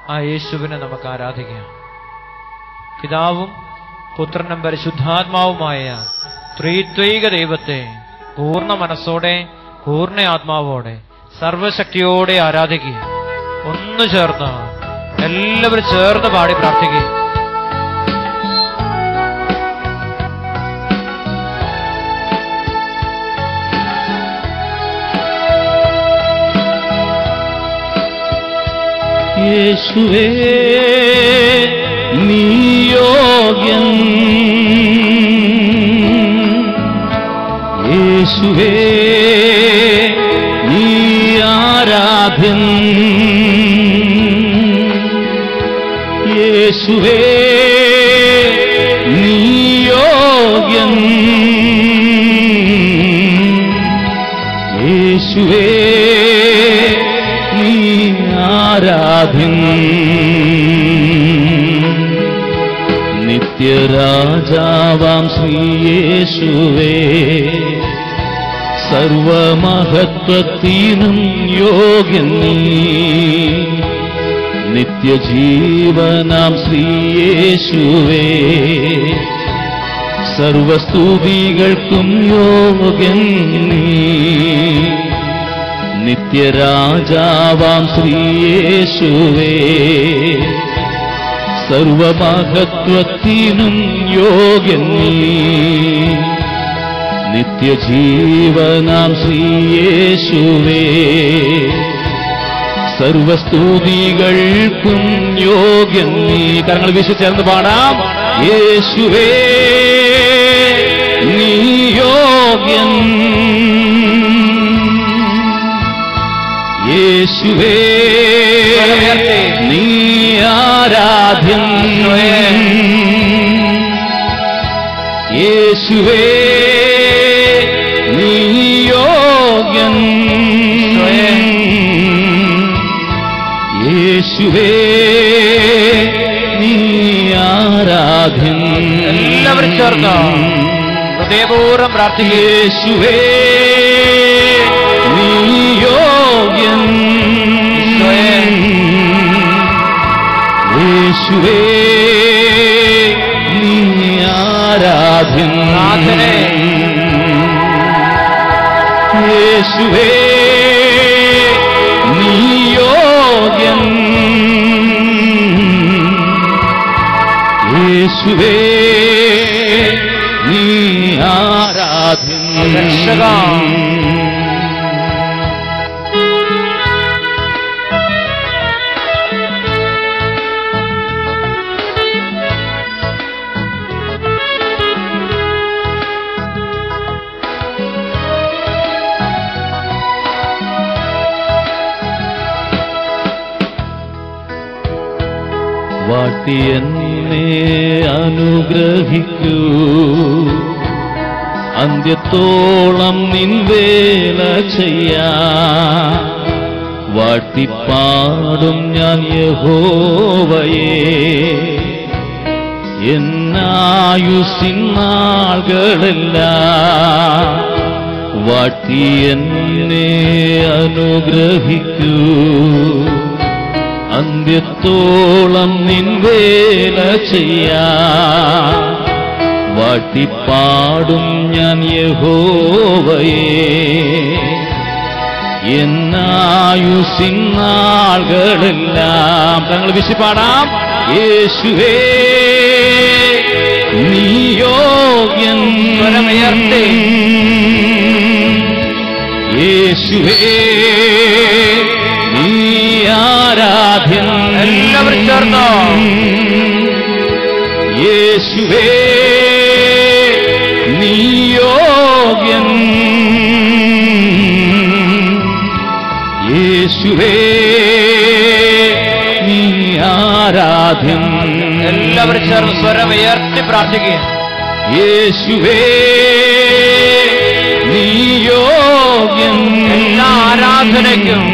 ആ യേശുവിനെ നമുക്ക് ആരാധിക്കാം പിതാവും പുത്രനും പരിശുദ്ധാത്മാവുമായ ത്രിത്വൈക ദൈവത്തെ പൂർണ്ണ മനസ്സോടെ പൂർണ്ണ ആത്മാവോടെ സർവശക്തിയോടെ ആരാധിക്കുക ഒന്ന് ചേർന്ന് എല്ലാവരും ചേർന്ന് പാടി പ്രാർത്ഥിക്കുക യേശുവേ നീ യോഗ്യൻ യേശുവേ നീ ആരാധ്യൻ യേശുവേ നീ യോഗ്യൻ യേശുവേ നീ ആരാധ്യൻ നിത്യരാജാവാം ശ്രീയേശുവേ സർവമഹത്വത്തിനും യോഗ്യൻ നീ നിത്യജീവനാം ശ്രീയേശുവേ സർവസ്തുതികൾക്കും യോഗ്യൻ നീ നിത്യരാജാവാം ശ്രീയേശുവേ സർവമഹത്വത്തിനും യോഗ്യൻ നീ നിത്യജീവനാം ശ്രീയേശുവേ സർവസ്തുതികൾക്കും യോഗ്യൻ നീ കരങ്ങൾ വീശി ചേർന്ന് പാടാം യേശുവേ നീ യോഗ്യൻ യേശുവേ നീ ആരാധ്യൻ യേശുവേ നീ യോഗ്യൻ യേശുവേ നീ ആരാധ്യൻ എല്ലാവരും ചേർന്ന് ഹൃദയപൂർവ്വം പ്രാർത്ഥിക്കുക യേശുവേ നീ യോഗ്യൻ ഈശോയേ. യേശുവേ നീ ആരാധ്യൻ നാഥനേ. യേശുവേ നീ യോഗ്യൻ യേശുവേ നീ ആരാധ്യൻ രക്ഷകാ. വാട്ടി എന്നെ അനുഗ്രഹിക്കൂ അന്ത്യത്തോളം നിൻവേല ചെയ്യാ വാട്ടിപ്പാടും ഞാൻ യഹോവയേ എന്നായുസിന്നാളുകളെല്ലാം വാട്ടി എന്നെ അനുഗ്രഹിക്കൂ അന്ത്യത്തോളം നിൻവേല ചെയ്യാ വാട്ടിപ്പാടും ഞാൻ യഹോവയേ എന്നായുസിന്നാളുകളെല്ലാം തങ്ങൾ വിശിപ്പാടാം യേശുവേ നീ യോഗ്യൻ സ്വരമുയർത്തി. യേശുവേ നീ ആരാധ്യൻ എല്ലാവരും ചേർന്ന്. യേശുവേ നീ യോഗ്യൻ യേശുവേ നീ ആരാധ്യൻ എല്ലാവരും ചേർന്ന് സ്വരമുയർത്തി പ്രാർത്ഥിക്കുക യേശുവേ നീ യോഗ്യൻ എല്ലാ ആരാധനയ്ക്കും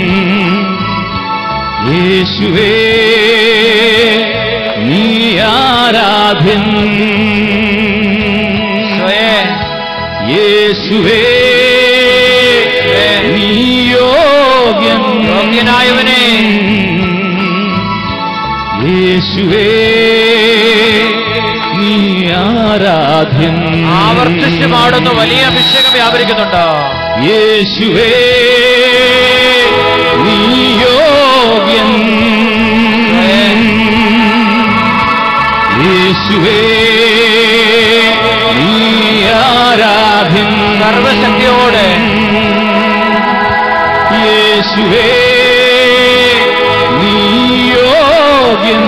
യേശുവേ നീ ആരാധ്യൻ ഈശോയേ. യേശുവേ നീ യോഗ്യൻ യോഗ്യനായവനേ. യേശുവേ നീ ആരാധ്യൻ ആവർത്തിച്ച് പാടുന്നു വലിയ അഭിഷേകം വ്യാപരിക്കുന്നുണ്ട് യേശുവേ നീ യോഗ്യൻ യേശുവേ നീ ആരാധ്യൻ സർവശക്തിയോടെ യേശുവേ നീ യോഗ്യൻ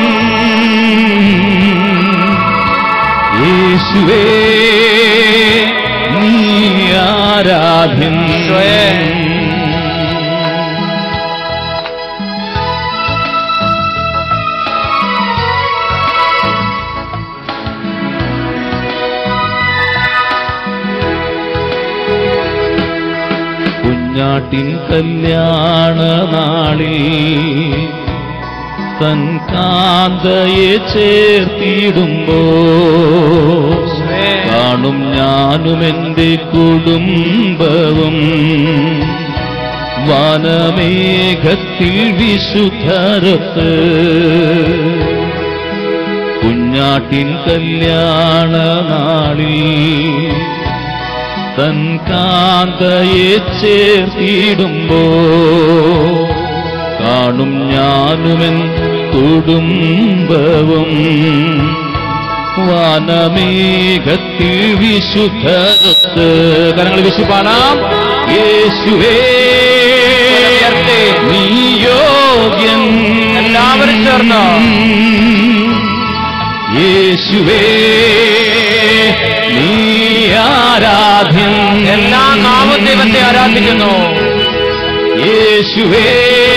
യേശുവേ നീ ആരാധ്യൻ ഈശോയേ. കുഞ്ഞാട്ടിൻ കല്യാണ നാളിൽ തൻ കാന്തയെ ചേർത്തിടുമ്പോ കാണും ഞാനും എന്റെ കുടുംബവും വനമേഘത്തിൽ വിശുദ്ധരത്ത് കുഞ്ഞാട്ടിൻ കല്യാണ നാളിൽ തൻ കാന്തയെ ചേർത്തിടുമ്പോ കാണും ഞാനുമെൻ കുടുംബവും വാനമേഘത്തിൽ വിശുദ്ധത്ത് കരങ്ങൾ വിശുപാടാം യേശുവേ ഉയർത്തി. നീ യോഗ്യൻ എല്ലാവരും ചേർന്ന്. യേശുവേ നീ ആരാധ്യൻ എല്ലാ നാമം ദൈവത്തെ ആരാധിക്കുന്നു യേശുവേ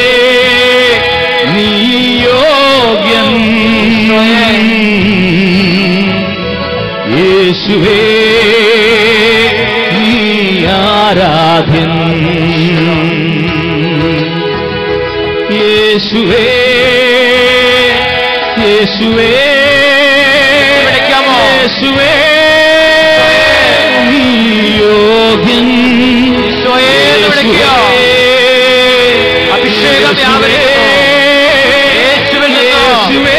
നീ യോഗ്യൻ യേശുവേ നീ ആരാധ്യൻ യേശുവേ യേശുവേ വിളിക്കാമോ? യേശുവേ നീ യോഗ്യൻ ഈശോയെ എന്ന് വിളിക്കുക. അഭിഷേകം വ്യാപരിക്കുന്നു. യേശുവിൽ നിന്ന് യേശുവേ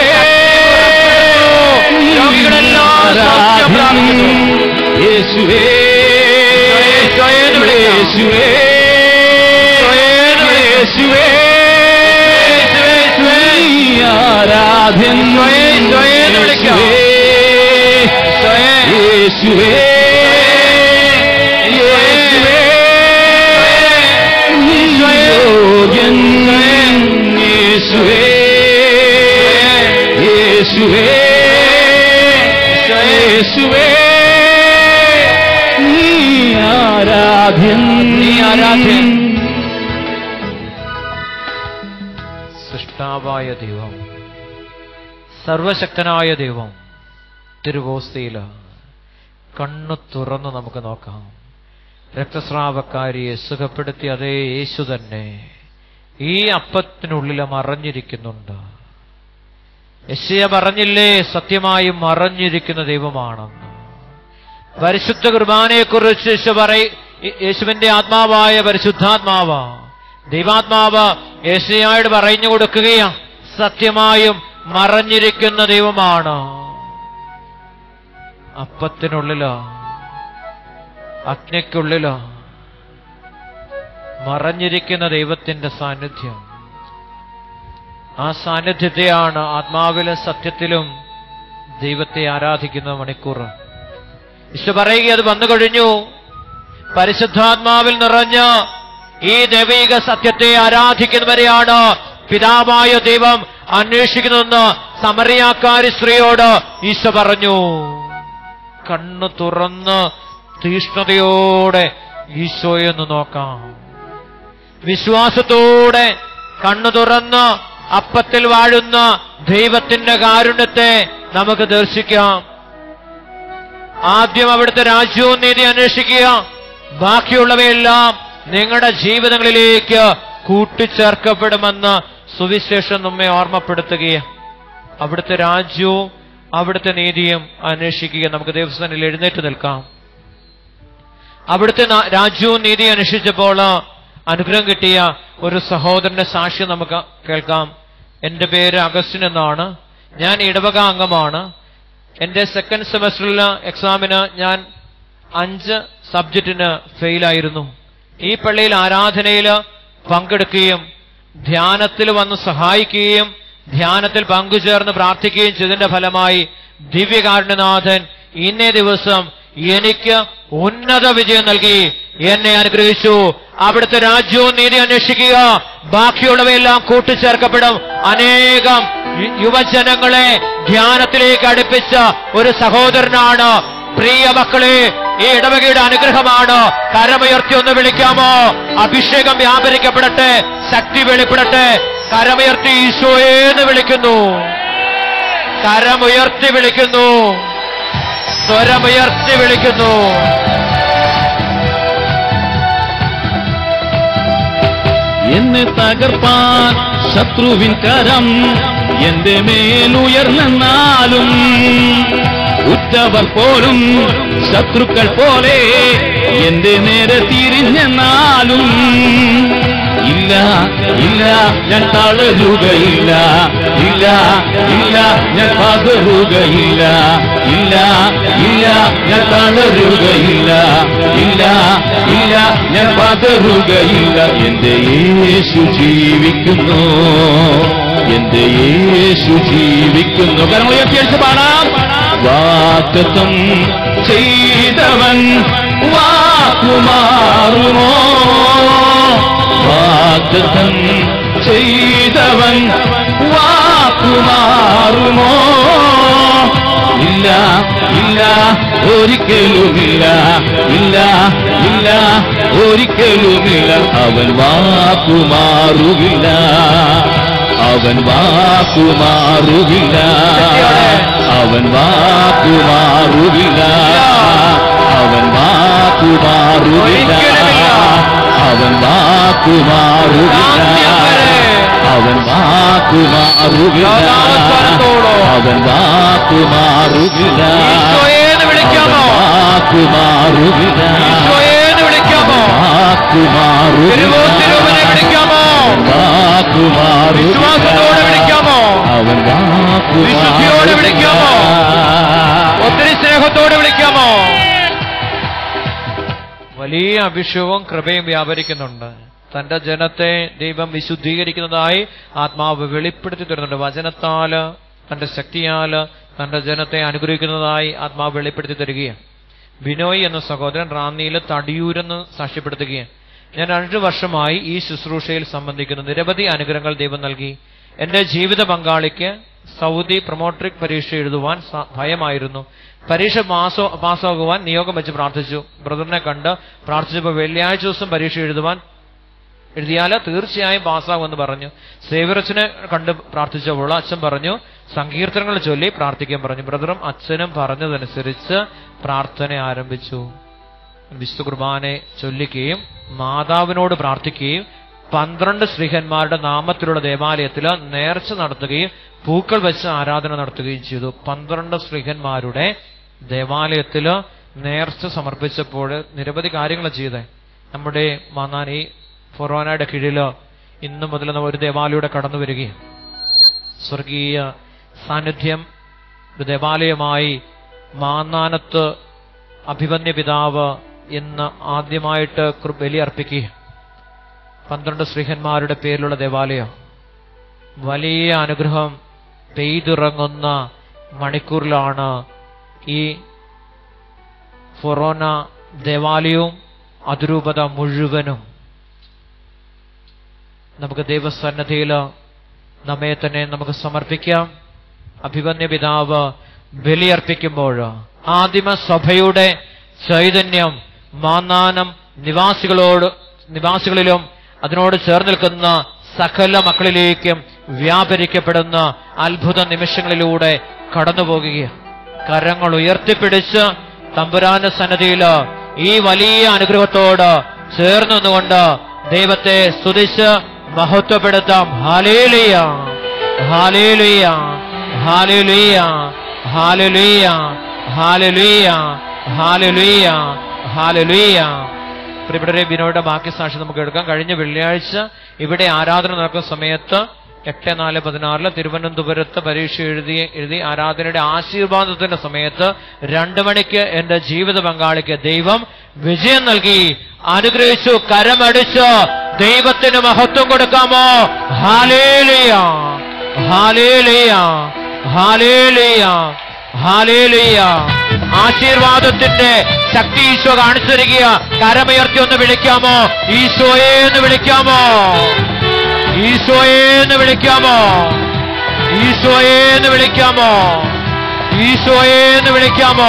രോഗികളെല്ലാം സൗഖ്യം പ്രാപിക്കുന്നു. യേശുവേ ഈശോയെ എന്ന് വിളിക്കുക. യേശുവേ യേശുവേ നീ ആരാധ്യൻ ഈശോയെ, ഈശോയെ എന്ന് വിളിക്കാം. ഈശോയെ. യേശുവേ യേശുവേ നീ യോഗ്യൻ യേശുവേ യേശുവേ യേശുവേ നീ ആരാധ്യൻ നീ ആരാധ്യൻ. സൃഷ്ടാവായ ദൈവം സർവശക്തനായ ദൈവം തിരുവോസ്തിയില് കണ്ണു തുറന്ന് നമുക്ക് നോക്കാം രക്തസ്രാവക്കാരിയെ സുഖപ്പെടുത്തി അതേ യേശു തന്നെ ഈ അപ്പത്തിനുള്ളിൽ മറഞ്ഞിരിക്കുന്നുണ്ട് യശയ പറഞ്ഞില്ലേ സത്യമായും മറഞ്ഞിരിക്കുന്ന ദൈവമാണെന്ന് പരിശുദ്ധ കുർബാനയെക്കുറിച്ച് യേശു പറയ യേശുവിന്റെ ആത്മാവായ പരിശുദ്ധാത്മാവ് ദൈവാത്മാവ് യേശയായോട് പറഞ്ഞു കൊടുക്കുകയാ സത്യമായും മറഞ്ഞിരിക്കുന്ന ദൈവമാണ് അപ്പത്തിനുള്ളിലോ അഗ്നിക്കുള്ളിലോ മറഞ്ഞിരിക്കുന്ന ദൈവത്തിന്റെ സാന്നിധ്യം ആ സാന്നിധ്യത്തെയാണ് ആത്മാവിലും സത്യത്തിലും ദൈവത്തെ ആരാധിക്കുന്ന മണിക്കൂർ ഈശോ പറയുക അത് വന്നു കഴിഞ്ഞു പരിശുദ്ധാത്മാവിൽ നിറഞ്ഞ് ഈ ദൈവിക സത്യത്തെ ആരാധിക്കുന്നവരെയാണ് പിതാവായ ദൈവം അന്വേഷിക്കുന്നതെന്ന് സമറിയാക്കാരി സ്ത്രീയോട് ഈശോ പറഞ്ഞു കണ്ണു തുറന്ന് തീഷ്ണതയോടെ ഈശോയെ ഒന്ന് നോക്കാം വിശ്വാസത്തോടെ കണ്ണു തുറന്ന് അപ്പത്തിൽ വാഴുന്ന ദൈവത്തിന്റെ കാരുണ്യത്തെ നമുക്ക് ദർശിക്കാം ആദ്യം അവിടുത്തെ രാജ്യവും നീതി അന്വേഷിക്കുക ബാക്കിയുള്ളവയെല്ലാം നിങ്ങളുടെ ജീവിതങ്ങളിലേക്ക് കൂട്ടിച്ചേർക്കപ്പെടുമെന്ന് സുവിശേഷം നമ്മെ ഓർമ്മപ്പെടുത്തുകയാണ് അവിടുത്തെ രാജ്യവും അവിടുത്തെ നീതിയും അന്വേഷിക്കുക നമുക്ക് ദേവസ്ഥാനിൽ എഴുന്നേറ്റ് നിൽക്കാം അവിടുത്തെ നാ- രാജ്യവും നീതിയും അന്വേഷിച്ചപ്പോൾ അനുഗ്രഹം കിട്ടിയ ഒരു സഹോദരന്റെ സാക്ഷ്യം നമുക്ക് കേൾക്കാം എന്റെ പേര് അഗസ്റ്റിൻ എന്നാണ് ഞാൻ ഇടവക അംഗമാണ് എൻ്റെ സെക്കൻഡ് സെമസ്റ്ററിൽ എക്സാമിന് ഞാൻ അഞ്ച് സബ്ജക്റ്റിന് ഫെയിലായിരുന്നു ഈ പള്ളിയിൽ ആരാധനയിൽ പങ്കെടുക്കുകയും ധ്യാനത്തിൽ വന്ന് സഹായിക്കുകയും ധ്യാനത്തിൽ പങ്കുചേർന്ന് പ്രാർത്ഥിക്കുകയും ചെയ്തതിന്റെ ഫലമായി ദിവ്യകാരുണ്യനാഥൻ ഇന്നേ ദിവസം എനിക്ക് ഉന്നത വിജയം നൽകി എന്നെ അനുഗ്രഹിച്ചു അവിടുത്തെ രാജ്യവും നീതി അന്വേഷിക്കുക ബാക്കിയുള്ളവയെല്ലാം കൂട്ടിച്ചേർക്കപ്പെടും അനേകം യു- യുവജനങ്ങളെ ധ്യാനത്തിലേക്ക് അടുപ്പിച്ച ഒരു സഹോദരനാണ് പ്രിയ മക്കളെ ഈ ഇടവകയുടെ അനുഗ്രഹമാണ് കരമുയർത്തി ഒന്ന് വിളിക്കാമോ അഭിഷേകം വ്യാപരിക്കപ്പെടട്ടെ ശക്തി വെളിപ്പെടട്ടെ കരമുയർത്തി ഈശോയെന്ന് വിളിക്കുന്നു കരമുയർത്തി വിളിക്കുന്നു സ്വരമുയർത്തി വിളിക്കുന്നു എന്നെ തകർപ്പാൻ ശത്രുവിൻ കരം എന്റെ മേലുയർന്നെന്നാലും ഉറ്റവർ പോലും ശത്രുക്കൾ പോലെ എന്റെ നേരെ തിരിഞ്ഞെന്നാലും ഇല്ല ഇല്ല ഞാൻ തളരുകയില്ല ഇല്ല ഇല്ല ഞാൻ പകരുകയില്ല ഇല്ല ഇല്ല ഞാൻ തളരുകയില്ല ഇല്ല ഇല്ല ഞാൻ പകരുകയില്ല എന്റെ യേശു ജീവിക്കുന്നു എന്റെ യേശു ജീവിക്കുന്നു കാരണം ഉയർത്തിയടിച്ച് പാടാം വാക്തത്വം ചെയ്തവൻ വാക്കുമാറുമോ വാഗ്ദത്തം ചെയ്തവൻ വാക്കുമാറുമോ ഇല്ല ഇല്ല ഒരിക്കലുമില്ല ഇല്ല ഇല്ല ഒരിക്കലുമില്ല അവൻ വാക്കുമാറുകില്ല അവൻ വാക്കുമാറുകില്ല അവൻ വാക്കുമാറുകില്ല അവൻ വാക്കുമാറുകില്ല അവൻ വാക്കുമാറുകില്ല അവൻ വാക്കുമാറുകില്ല അവൻ വാക്കുമാറുകില്ല ഈശോയെന്ന് വിളിക്കാമോ വാക്കുമാറുകില്ല ഈശോയെന്ന് വിളിക്കാമോ തിരുവോത്തിരൂപനെ വിളിക്കാമോ വിശ്വാസത്തോടെ വിളിക്കാമോ അവൻ വിശുദ്ധിയോടെ വിളിക്കാമോ? വാക്കുമാറുകില്ല ഒത്തിരി സ്നേഹത്തോടെ വിളിക്കാമോ വലിയ അഭിഷേകവും കൃപയും വ്യാപരിക്കുന്നുണ്ട് തന്റെ ജനത്തെ ദൈവം വിശുദ്ധീകരിക്കുന്നതായി ആത്മാവ് വെളിപ്പെടുത്തി തരുന്നുണ്ട് വചനത്താല് തന്റെ ശക്തിയാല് തന്റെ ജനത്തെ അനുഗ്രഹിക്കുന്നതായി ആത്മാവ് വെളിപ്പെടുത്തി തരികയാണ് ബിനോയ് എന്ന സഹോദരൻ റാന്നിയിൽ തടിയൂരെന്ന് സാക്ഷ്യപ്പെടുത്തുകയാണ് ഞാൻ രണ്ടു വർഷമായി ഈ ശുശ്രൂഷയിൽ സംബന്ധിക്കുന്ന നിരവധി അനുഗ്രഹങ്ങൾ ദൈവം നൽകി എന്റെ ജീവിത പങ്കാളിക്ക് സൗദി പ്രൊമോട്രിക് പരീക്ഷ എഴുതുവാൻ സ- ഭയമായിരുന്നു പരീക്ഷ പാസോ പാസ്സാകുവാൻ നിയോഗം വെച്ച് പ്രാർത്ഥിച്ചു ബ്രദറിനെ കണ്ട് പ്രാർത്ഥിച്ചപ്പോൾ വെള്ളിയാഴ്ച ദിവസം പരീക്ഷ എഴുതുവാൻ എഴുതിയാൽ തീർച്ചയായും പാസ്സാകുമെന്ന് പറഞ്ഞു സേവറച്ചനെ കണ്ട് പ്രാർത്ഥിച്ചപ്പോൾ അച്ഛൻ പറഞ്ഞു സങ്കീർത്തനങ്ങൾ ചൊല്ലി പ്രാർത്ഥിക്കാൻ പറഞ്ഞു ബ്രദറും അച്ഛനും പറഞ്ഞതനുസരിച്ച് പ്രാർത്ഥന ആരംഭിച്ചു വിശുദ്ധ കുർബാനെ ചൊല്ലിക്കുകയും മാതാവിനോട് പ്രാർത്ഥിക്കുകയും പന്ത്രണ്ട് ശ്രീഹന്മാരുടെ നാമത്തിലുള്ള ദേവാലയത്തിൽ നേർച്ച നടത്തുകയും പൂക്കൾ വെച്ച് ആരാധന നടത്തുകയും ചെയ്തു പന്ത്രണ്ട് ശ്രീഹന്മാരുടെ ദേവാലയത്തിൽ നേർച്ച സമർപ്പിച്ചപ്പോൾ നിരവധി കാര്യങ്ങൾ ചെയ്തേ നമ്മുടെ മാന്നാൻ ഈ ഫൊറോനയുടെ കീഴില് ഇന്നു മുതൽ നമ്മ ഒരു ദേവാലയുടെ കടന്നു വരികയും സ്വർഗീയ സാന്നിധ്യം ഒരു ദേവാലയമായി മാന്നാനത്ത് അഭിമന്യ പിതാവ് ഇന്ന് ആദ്യമായിട്ട് കൃ- ബലി അർപ്പിക്കുക പന്ത്രണ്ട് ശ്രീഹന്മാരുടെ പേരിലുള്ള ദേവാലയം വലിയ അനുഗ്രഹം പെയ്തിറങ്ങുന്ന മണിക്കൂറിലാണ് ഈ ഫൊറോന ദേവാലയവും അതിരൂപത മുഴുവനും നമുക്ക് ദൈവസന്നദ്ധിയിൽ നമ്മെ തന്നെ നമുക്ക് സമർപ്പിക്കാം അഭിമന്യ പിതാവ് ബലിയർപ്പിക്കുമ്പോൾ ആദിമ സഭയുടെ ചൈതന്യം മാന്നാനം നിവാസികളോട് നിവാസികളിലും അതിനോട് ചേർന്ന് നിൽക്കുന്ന സകല മക്കളിലേക്കും വ്യാപരിക്കപ്പെടുന്ന അത്ഭുത നിമിഷങ്ങളിലൂടെ കടന്നുപോകുകയാണ് കരങ്ങൾ ഉയർത്തിപ്പിടിച്ച് തമ്പുരാന്റെ സന്നദ്ധിയിൽ ഈ വലിയ അനുഗ്രഹത്തോട് ചേർന്ന് നിന്നുകൊണ്ട് ദൈവത്തെ സ്തുതിച്ച് മഹത്വപ്പെടുത്താം ഹാലേലിയ ഹാലേലിയ ഹാലേലിയ ഹാലേലിയ ഹാലേലിയ ഹാലേലിയ ഹാലേലിയ പ്രിയപ്പെട്ടവരെ ബിനോയുടെ ബാക്കി സാക്ഷി നമുക്ക് എടുക്കാം കഴിഞ്ഞ വെള്ളിയാഴ്ച ഇവിടെ ആരാധന നടക്കുന്ന സമയത്ത് എട്ട് നാല് പതിനാറില് തിരുവനന്തപുരത്ത് പരീക്ഷ എഴുതി എഴുതി ആരാധനയുടെ ആശീർവാദത്തിന്റെ സമയത്ത് രണ്ടു മണിക്ക് എന്റെ ജീവിത പങ്കാളിക്ക് ദൈവം വിജയം നൽകി അനുഗ്രഹിച്ചു കരമടിച്ചു ദൈവത്തിന് മഹത്വം കൊടുക്കാമോ ഹാലേലിയ ഹാലേലിയ ഹാലേലിയ ഹാലേലിയ ആശീർവാദത്തിന്റെ ശക്തി ഈശോ കാണിച്ചു തരിക കരമുയർത്തി ഒന്ന് വിളിക്കാമോ ഈശോയെ എന്ന് വിളിക്കാമോ ഈശോയെ എന്ന് വിളിക്കാമോ ഈശോയെ എന്ന് വിളിക്കാമോ ഈശോയെ എന്ന് വിളിക്കാമോ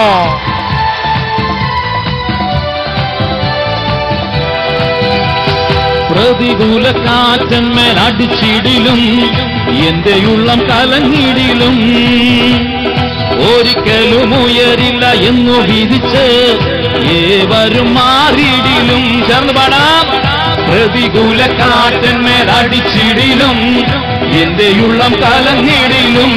പ്രതികൂല കാറ്റന്മേൽ അടിച്ചിടിലും എന്റെ ഉള്ളം കലങ്ങിടിലും ഒരിക്കലും ഉയരില്ല എന്നു വിധിച്ച് ഏവരും മാറിയിടിലും ചേർന്ന് പാടാം പ്രതികൂല കാറ്റന്മേൽ അടിച്ചിടിലും എന്റെ ഉള്ളം കലങ്ങിടിലും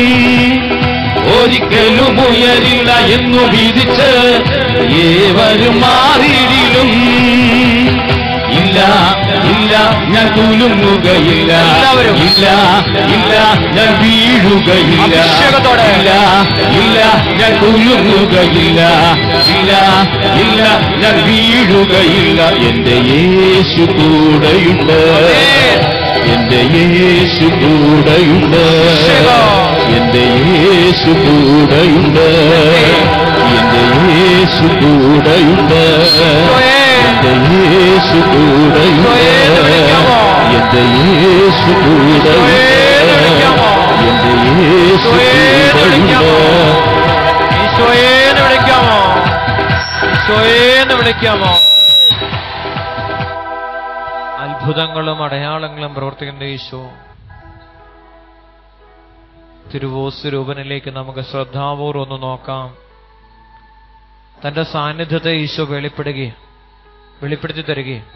ഒരിക്കലും ഉയരില്ല എന്നു വിധിച്ച് ഏവരും മാറിയിടിലും ഇല്ല ഇല്ല ഞാൻ കുലുങ്ങുകയില്ല എല്ലാവരും. ഇല്ല ഇല്ല ഞാൻ വീഴുകയില്ല അഭിഷേകത്തോടെ. ഇല്ല ഇല്ല ഞാൻ കുലുങ്ങുകയില്ല ഇല്ല ഇല്ല ഞാൻ വീഴുകയില്ല എന്റെ യേശു കൂടെയുണ്ട് എന്റെ യേശു കൂടെയുണ്ട് എന്റെ യേശു കൂടെയുണ്ട് എന്റെ യേശു കൂടെയുണ്ട് എന്റെ യേശു കൂടെയുണ്ട് എന്റെ യേശു കൂടെയുണ്ട് എന്റെ യേശു കൂടെയുണ്ട് ഈശോയെ എന്ന് വിളിക്കാമോ ഈശോയെ എന്ന് വിളിക്കാമോ അത്ഭുതങ്ങളും അടയാളങ്ങളും പ്രവർത്തിക്കുന്ന ഈശോ തിരുവോസ് രൂപനിലേക്ക് നമുക്ക് ശ്രദ്ധാപൂർവം ഒന്ന് നോക്കാം തന്റെ സാന്നിധ്യത്തെ ഈശോ വെളിപ്പെടുകയും വെളിപ്പെടുത്തി തരികയും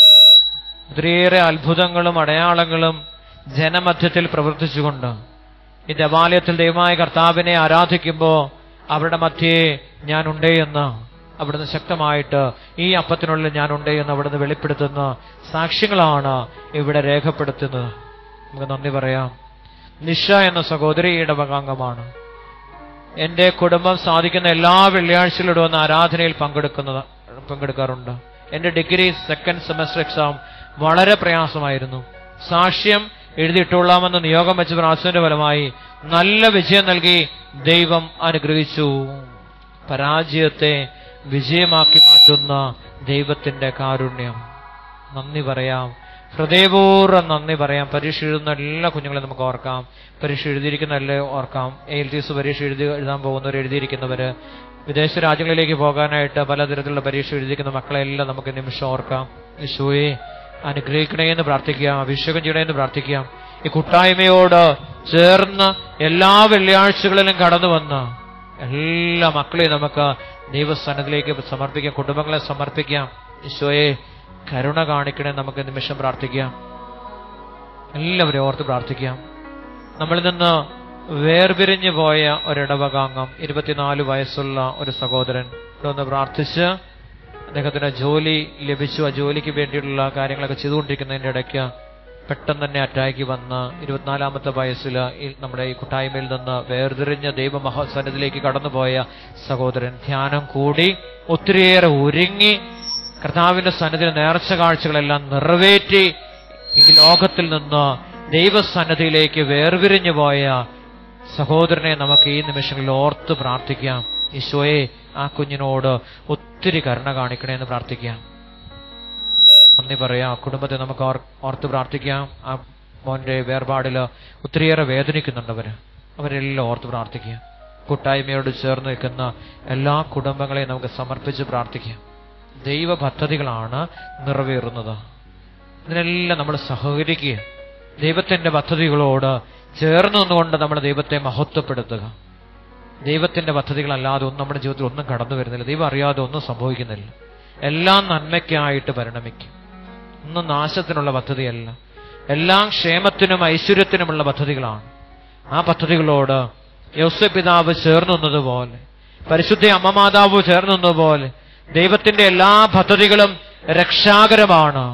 ഒത്തിരിയേറെ അത്ഭുതങ്ങളും അടയാളങ്ങളും ജനമധ്യത്തിൽ പ്രവർത്തിച്ചുകൊണ്ട് ഈ ദേവാലയത്തിൽ ദൈവമായ കർത്താവിനെ ആരാധിക്കുമ്പോൾ അവരുടെ മധ്യേ ഞാനുണ്ടേ എന്ന് അവിടുന്ന് ശക്തമായിട്ട് ഈ അപ്പത്തിനുള്ളിൽ ഞാനുണ്ടേ എന്ന് അവിടുന്ന് വെളിപ്പെടുത്തുന്ന സാക്ഷ്യങ്ങളാണ് ഇവിടെ രേഖപ്പെടുത്തുന്നത് നമുക്ക് നന്ദി പറയാം നിഷ എന്ന സഹോദരി ഇടവകാംഗമാണ് എന്റെ കുടുംബം സാധിക്കുന്ന എല്ലാ വെള്ളിയാഴ്ചയിലും ഇവിടെ വന്ന് ആരാധനയിൽ പങ്കെടുക്കുന്നത് പങ്കെടുക്കാറുണ്ട് എന്റെ ഡിഗ്രി സെക്കൻഡ് സെമസ്റ്റർ എക്സാം വളരെ പ്രയാസമായിരുന്നു സാക്ഷ്യം എഴുതിയിട്ടുള്ളാമെന്ന് നിയോഗം വെച്ച പ്രാർത്ഥനയുടെ ഫലമായി നല്ല വിജയം നൽകി ദൈവം അനുഗ്രഹിച്ചു പരാജയത്തെ വിജയമാക്കി മാറ്റുന്ന ദൈവത്തിന്റെ കാരുണ്യം നന്ദി പറയാം ഹൃദയപൂർവ്വം നന്ദി പറയാം പരീക്ഷ എഴുതുന്ന എല്ലാ കുഞ്ഞുങ്ങളെയും നമുക്ക് ഓർക്കാം പരീക്ഷ എഴുതിയിരിക്കുന്ന എല്ലാം ഓർക്കാം എൽ ടി എസ് പരീക്ഷ എഴുതി എഴുതാൻ പോകുന്നവർ എഴുതിയിരിക്കുന്നവര് വിദേശ രാജ്യങ്ങളിലേക്ക് പോകാനായിട്ട് പലതരത്തിലുള്ള പരീക്ഷ എഴുതിയിരിക്കുന്ന മക്കളെല്ലാം നമുക്ക് നിമിഷം ഓർക്കാം യേശുവെ അനുഗ്രഹിക്കണേ എന്ന് പ്രാർത്ഥിക്കാം അഭിഷേകം ചെയ്യണേ എന്ന് പ്രാർത്ഥിക്കാം ഈ കൂട്ടായ്മയോട് ചേർന്ന് എല്ലാ വെള്ളിയാഴ്ചകളിലും കടന്നു വന്ന് എല്ലാ മക്കളെയും നമുക്ക് ദൈവസ്ഥാനത്തിലേക്ക് സമർപ്പിക്കാം കുടുംബങ്ങളെ സമർപ്പിക്കാം ഈശോയെ കരുണ കാണിക്കണേ നമുക്ക് നിമിഷം പ്രാർത്ഥിക്കാം എല്ലാവരെയും ഓർത്ത് പ്രാർത്ഥിക്കാം നമ്മളിൽ നിന്ന് വേർപിരിഞ്ഞു പോയ ഒരിടവകാംഗം ഇരുപത്തിനാല് വയസ്സുള്ള ഒരു സഹോദരൻ ഇവിടെ ഒന്ന് പ്രാർത്ഥിച്ച് അദ്ദേഹത്തിന് ജോലി ലഭിച്ചു ആ ജോലിക്ക് വേണ്ടിയിട്ടുള്ള കാര്യങ്ങളൊക്കെ ചെയ്തുകൊണ്ടിരിക്കുന്നതിന്റെ ഇടയ്ക്ക് പെട്ടെന്ന് തന്നെ അറ്റാക്ക് വന്ന് ഇരുപത്തിനാലാമത്തെ വയസ്സിൽ ഈ നമ്മുടെ ഈ കൂട്ടായ്മയിൽ നിന്ന് വേർതിരിഞ്ഞ ദൈവമഹാസന്നിധിയിലേക്ക് കടന്നുപോയ സഹോദരൻ ധ്യാനം കൂടി ഒത്തിരിയേറെ ഒരുങ്ങി കർത്താവിന്റെ സന്നിധിയിൽ നേർച്ച കാഴ്ചകളെല്ലാം നിറവേറ്റി ഈ ലോകത്തിൽ നിന്ന് ദൈവസന്നിധിയിലേക്ക് വേർപിരിഞ്ഞു പോയ സഹോദരനെ നമുക്ക് ഈ നിമിഷങ്ങളിൽ ഓർത്ത് പ്രാർത്ഥിക്കാം ഈശോയെ ആ കുഞ്ഞിനോട് ഒത്തിരി കരുണ കാണിക്കണേ എന്ന് പ്രാർത്ഥിക്കാം നന്ദി പറയാം കുടുംബത്തെ നമുക്ക് ഓർ- ഓർത്ത് പ്രാർത്ഥിക്കാം ആ മോന്റെ വേർപാടില് ഒത്തിരിയേറെ വേദനിക്കുന്നുണ്ടവര് അവരെല്ലാം ഓർത്ത് പ്രാർത്ഥിക്കാം കൂട്ടായ്മയോട് ചേർന്ന് നിൽക്കുന്ന എല്ലാ കുടുംബങ്ങളെയും നമുക്ക് സമർപ്പിച്ച് പ്രാർത്ഥിക്കാം ദൈവ പദ്ധതികളാണ് നിറവേറുന്നത് ഇതിനെല്ലാം നമ്മൾ സഹകരിക്കുക ദൈവത്തിന്റെ പദ്ധതികളോട് ചേർന്ന് നിന്നുകൊണ്ട് നമ്മൾ ദൈവത്തെ മഹത്വപ്പെടുത്തുക ദൈവത്തിന്റെ പദ്ധതികളല്ലാതെ ഒന്നും നമ്മുടെ ജീവിതത്തിൽ ഒന്നും കടന്നു വരുന്നില്ല ദൈവം അറിയാതെ ഒന്നും സംഭവിക്കുന്നില്ല എല്ലാം നന്മയ്ക്കായിട്ട് പരിണമിക്കും ഒന്നും നാശത്തിനുള്ള പദ്ധതിയല്ല എല്ലാം ക്ഷേമത്തിനും ഐശ്വര്യത്തിനുമുള്ള പദ്ധതികളാണ് ആ പദ്ധതികളോട് യോസെ പിതാവ് ചേർന്ന് നിന്നതുപോലെ പരിശുദ്ധ അമ്മമാതാവ് ചേർന്ന് നിന്നതുപോലെ ദൈവത്തിന്റെ എല്ലാ പദ്ധതികളും രക്ഷാകരമാണ്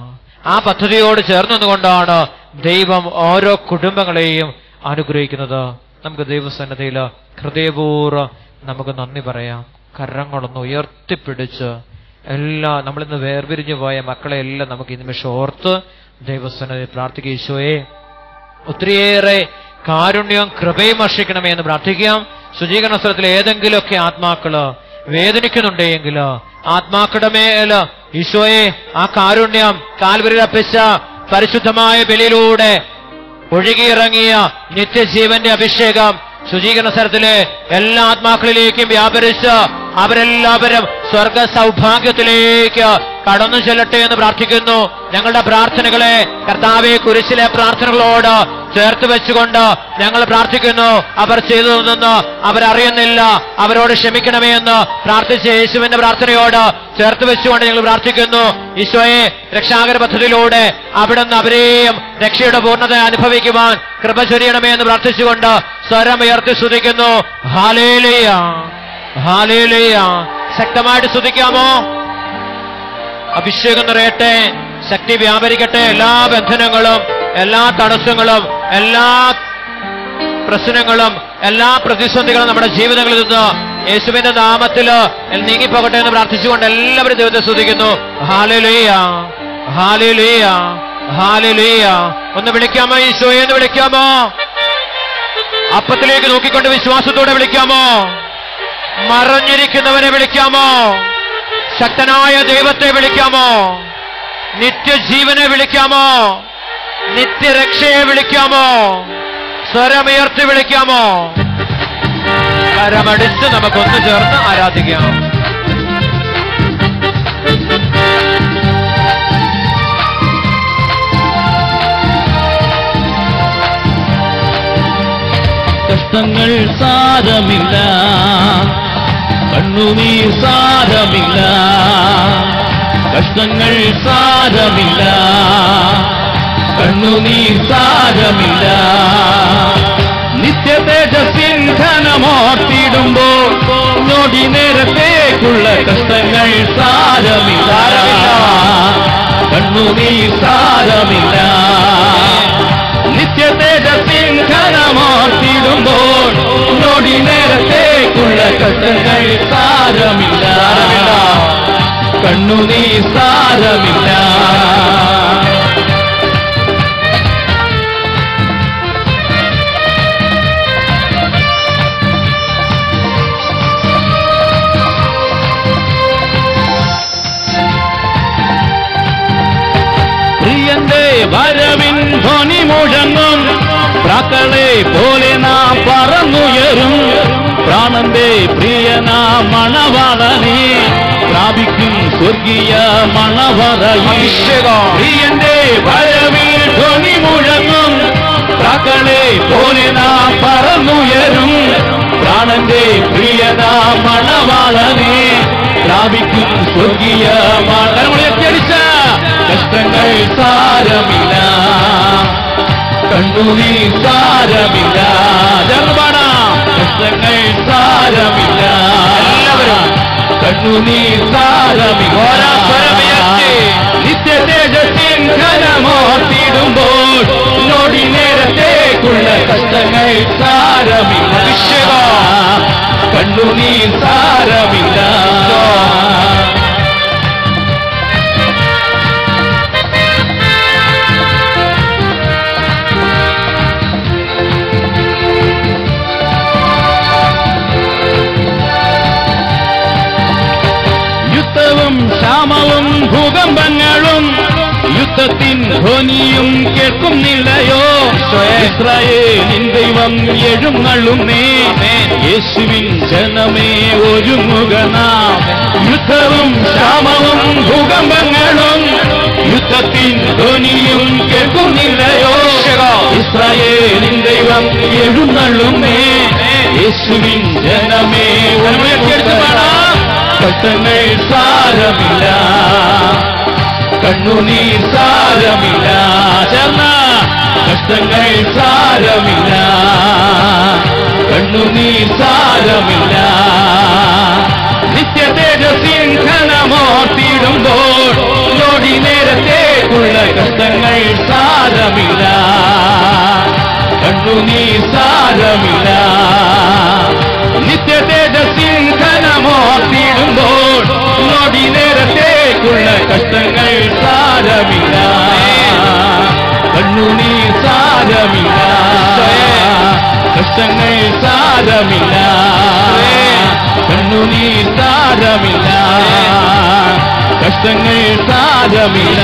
ആ പദ്ധതിയോട് ചേർന്നുകൊണ്ടാണ് ദൈവം ഓരോ കുടുംബങ്ങളെയും അനുഗ്രഹിക്കുന്നത് നമുക്ക് ദൈവസന്നദ്ധയിൽ ഹൃദയപൂർവ്വം നമുക്ക് നന്ദി പറയാം കരങ്ങളൊന്ന് ഉയർത്തിപ്പിടിച്ച് എല്ലാ നമ്മളിന്ന് വേർപിരിഞ്ഞു പോയ മക്കളെ എല്ലാം നമുക്ക് ഈ നിമിഷം ഓർത്ത് ദൈവസന്നദ്ധയിൽ പ്രാർത്ഥിക്കുക ഈശോയെ ഒത്തിരിയേറെ കാരുണ്യവും കൃപയും വർഷിക്കണമേ എന്ന് പ്രാർത്ഥിക്കാം ശുചീകരണ സ്ഥലത്തിൽ ഏതെങ്കിലുമൊക്കെ ആത്മാക്കള് വേദനിക്കുന്നുണ്ടെങ്കിൽ ആത്മാക്കളുടെ മേൽ ഈശോയെ ആ കാരുണ്യം കാൽവരിൽ അർപ്പിച്ച പരിശുദ്ധമായ ബലിയിലൂടെ ഒഴുകിയിറങ്ങിയ നിത്യജീവന്റെ അഭിഷേകം ശുചീകരണ സ്ഥലത്തിലെ എല്ലാ ആത്മാക്കളിലേക്കും വ്യാപരിച്ച് അവരെല്ലാവരും സ്വർഗ സൗഭാഗ്യത്തിലേക്ക് കടന്നു ചെല്ലട്ടെ എന്ന് പ്രാർത്ഥിക്കുന്നു ഞങ്ങളുടെ പ്രാർത്ഥനകളെ കർത്താവെ കുരിശിലെ പ്രാർത്ഥനകളോട് ചേർത്ത് വെച്ചുകൊണ്ട് ഞങ്ങൾ പ്രാർത്ഥിക്കുന്നു അവർ ചെയ്തതെന്ന് അവരറിയുന്നില്ല അവരോട് ക്ഷമിക്കണമേ എന്ന് പ്രാർത്ഥിച്ച യേശുവിന്റെ പ്രാർത്ഥനയോട് ചേർത്ത് വെച്ചുകൊണ്ട് ഞങ്ങൾ പ്രാർത്ഥിക്കുന്നു ഈശോയെ രക്ഷാകര പദ്ധതിയിലൂടെ അവിടുന്ന് അവരെയും രക്ഷയുടെ പൂർണ്ണത അനുഭവിക്കുവാൻ കൃപ ചൊരിയണമേ എന്ന് പ്രാർത്ഥിച്ചുകൊണ്ട് സ്വരം ഉയർത്തി സ്തുതിക്കുന്നു ഹാലേലിയ ഹാലേലിയ ശക്തമായിട്ട് സ്തുതിക്കാമോ അഭിഷേകം നിറയട്ടെ ശക്തി വ്യാപരിക്കട്ടെ എല്ലാ ബന്ധനങ്ങളും എല്ലാ തടസ്സങ്ങളും എല്ലാ പ്രശ്നങ്ങളും എല്ലാ പ്രതിസന്ധികളും നമ്മുടെ ജീവിതങ്ങളിൽ നിന്ന് യേശുവിന്റെ നാമത്തില് നീങ്ങിപ്പോകട്ടെ എന്ന് പ്രാർത്ഥിച്ചുകൊണ്ട് എല്ലാവരും ദൈവത്തെ സ്തുതിക്കുന്നു ഹാലലുയ ഹാലലുയ ഹാലലുയ ഒന്ന് വിളിക്കാമോ ഈശോയെ എന്ന് വിളിക്കാമോ അപ്പത്തിലേക്ക് നോക്കിക്കൊണ്ട് വിശ്വാസത്തോടെ വിളിക്കാമോ മറഞ്ഞിരിക്കുന്നവനെ വിളിക്കാമോ ശക്തനായ ദൈവത്തെ വിളിക്കാമോ നിത്യജീവനെ വിളിക്കാമോ നിത്യരക്ഷയെ വിളിക്കാമോ സ്വരമുയർത്തി വിളിക്കാമോ കരമടിച്ച് നമുക്കൊന്ന് ചേർന്ന് ആരാധിക്കാം കഷ്ടങ്ങൾ സാരമില്ല കണ്ണുനീർ സാരമില്ല കഷ്ടങ്ങൾ സാരമില്ല കണ്ണുനീർ സാരമില്ല നിത്യ തേജസ്സിൻ ധനമോർത്തിടുമ്പോൾ ഞൊടി നേരത്തേക്കുള്ള കഷ്ടങ്ങൾ സാരമില്ല കണ്ണുനീർ സാരമില്ല നിത്യ തേജസ്സിൻ ഘനമോർത്തിടുമ്പോൾ നൊടി നേരത്തേക്കുള്ള കഷ്ടങ്ങൾ സാരമില്ല കണ്ണുനീ സാരമില്ല പ്രിയന്റെ വരവിൻ ധ്വനി മുഴങ്ങും പ്രാക്കളെ പോലെ നാം പറന്നുയരും പ്രാണന്റെ പ്രിയനാ മണവാളനെ പ്രാപിക്കും സ്വർഗീയ മണവറയിൽ അഭിഷേകം. പ്രിയന്റെ വരവിൽ ധ്വനി മുഴങ്ങും പ്രാക്കളെ പോലെ നാം പറന്നുയരും പ്രാണന്റെ പ്രിയനാ മണവാളനെ പ്രാപിക്കും സ്വർഗീയ മണമുയർത്തിയടിച്ച കഷ്ടങ്ങൾ സാരമില്ല കണ്ണുനീർ സാരമില്ല ജർമ്മണ കഷ്ടങ്ങൾ സാരമില്ല എല്ലാവരും. കണ്ണുനീർ സാരമില്ല ഓരോ സ്വരമുയർത്തി. നിത്യ തേജസ്സിൻ ഘനമോർത്തിടുമ്പോൾ നൊടി നേരത്തേക്കുള്ള കഷ്ടങ്ങൾ സാരമില്ല അഭിഷേകം. കണ്ണുനീർ സാരമില്ല യുദ്ധവും ക്ഷാമവും ഭൂകമ്പങ്ങളും യുദ്ധത്തിൻ ധ്വനിയും കേൾക്കുന്നില്ലയോ ഇസ്രായേലിൻ ദൈവം എഴുന്നള്ളുന്നേ യേശുവിൻ ജനമേ ഒരുമുഖനാം യുദ്ധവും ക്ഷാമവും ഭൂകമ്പങ്ങളും യുദ്ധത്തിൻ ധ്വനിയും കേൾക്കുന്നില്ലയോ ഇസ്രായേലിൻ ദൈവം എഴുന്നള്ളുന്നേ യേശുവിൻ ജനമേ ഒരുമുഖെടുത്ത് പാടാം കഷ്ടങ്ങൾ സാരമില്ല കണ്ണുനീർ സാരമില്ല ചേർന്ന കഷ്ടങ്ങൾ സാരമില്ല കണ്ണുനീർ സാരമില്ല നിത്യ തേജസ്സിൻ ഘനമോർത്തിടുമ്പോൾ നോടി നേരത്തെ നേരത്തേക്കുള്ള കഷ്ടങ്ങൾ സാരമില്ല കണ്ണുനീർ സാരമില്ല നിത്യ തേജസ്സിൽ ധനമോർത്തിടുമ്പോൾ നൊടി നേരത്തേക്കുള്ള കഷ്ടങ്ങൾ സാരമില്ല കണ്ണുനീർ സാരമില്ല കഷ്ടങ്ങൾ സാരമില്ല കണ്ണുനീർ സാരമില്ല കഷ്ടങ്ങൾ സാരമില്ല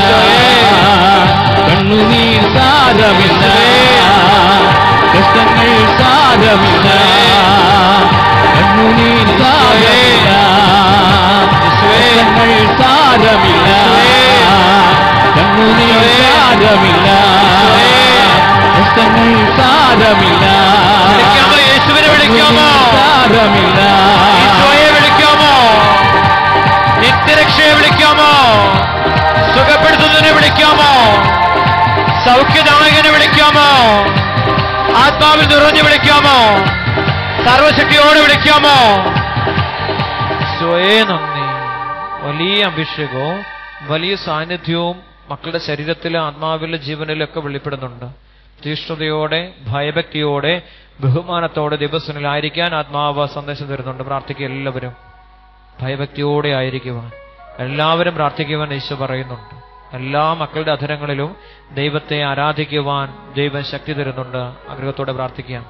കണ്ണുനീർ സാരമില്ല കഷ്ടങ്ങൾ സാരമില്ല കണ്ണുനീർ സാരമില്ല കഷ്ടങ്ങൾ സാരമില്ല കണ്ണുനീർ സാരമില്ല കഷ്ടങ്ങൾ സാരമില്ല വിളിക്കാമോ യേശുവിനെ വിളിക്കാമോ സാരമില്ല ഈശോയെ വിളിക്കാമോ നിത്യരക്ഷയെ വിളിക്കാമോ സുഖപ്പെടുത്തുന്നതിനെ വിളിക്കാമോ സൗഖ്യദായകനെ വിളിക്കാമോ ആത്മാവിൽ നിറഞ്ഞു വിളിക്കാമോ സർവശക്തിയോടെ വിളിക്കാമോ സ്വയേ നന്ദി വലിയ അഭിഷേകവും വലിയ സാന്നിധ്യവും മക്കളുടെ ശരീരത്തിലെ ആത്മാവിലെ ജീവനിലൊക്കെ വെളിപ്പെടുന്നുണ്ട് തീഷ്ണതയോടെ ഭയഭക്തിയോടെ ബഹുമാനത്തോടെ ദിവസങ്ങളിലായിരിക്കാൻ ആത്മാവ് സന്ദേശം തരുന്നുണ്ട് പ്രാർത്ഥിക്കുക എല്ലാവരും ഭയഭക്തിയോടെ ആയിരിക്കുവാൻ എല്ലാവരും പ്രാർത്ഥിക്കുവാൻ ഈശോ പറയുന്നുണ്ട് എല്ലാ മക്കളുടെ അധരങ്ങളിലും ദൈവത്തെ ആരാധിക്കുവാൻ ദൈവം ശക്തി തരുന്നുണ്ട് ആഗ്രഹത്തോടെ പ്രാർത്ഥിക്കാം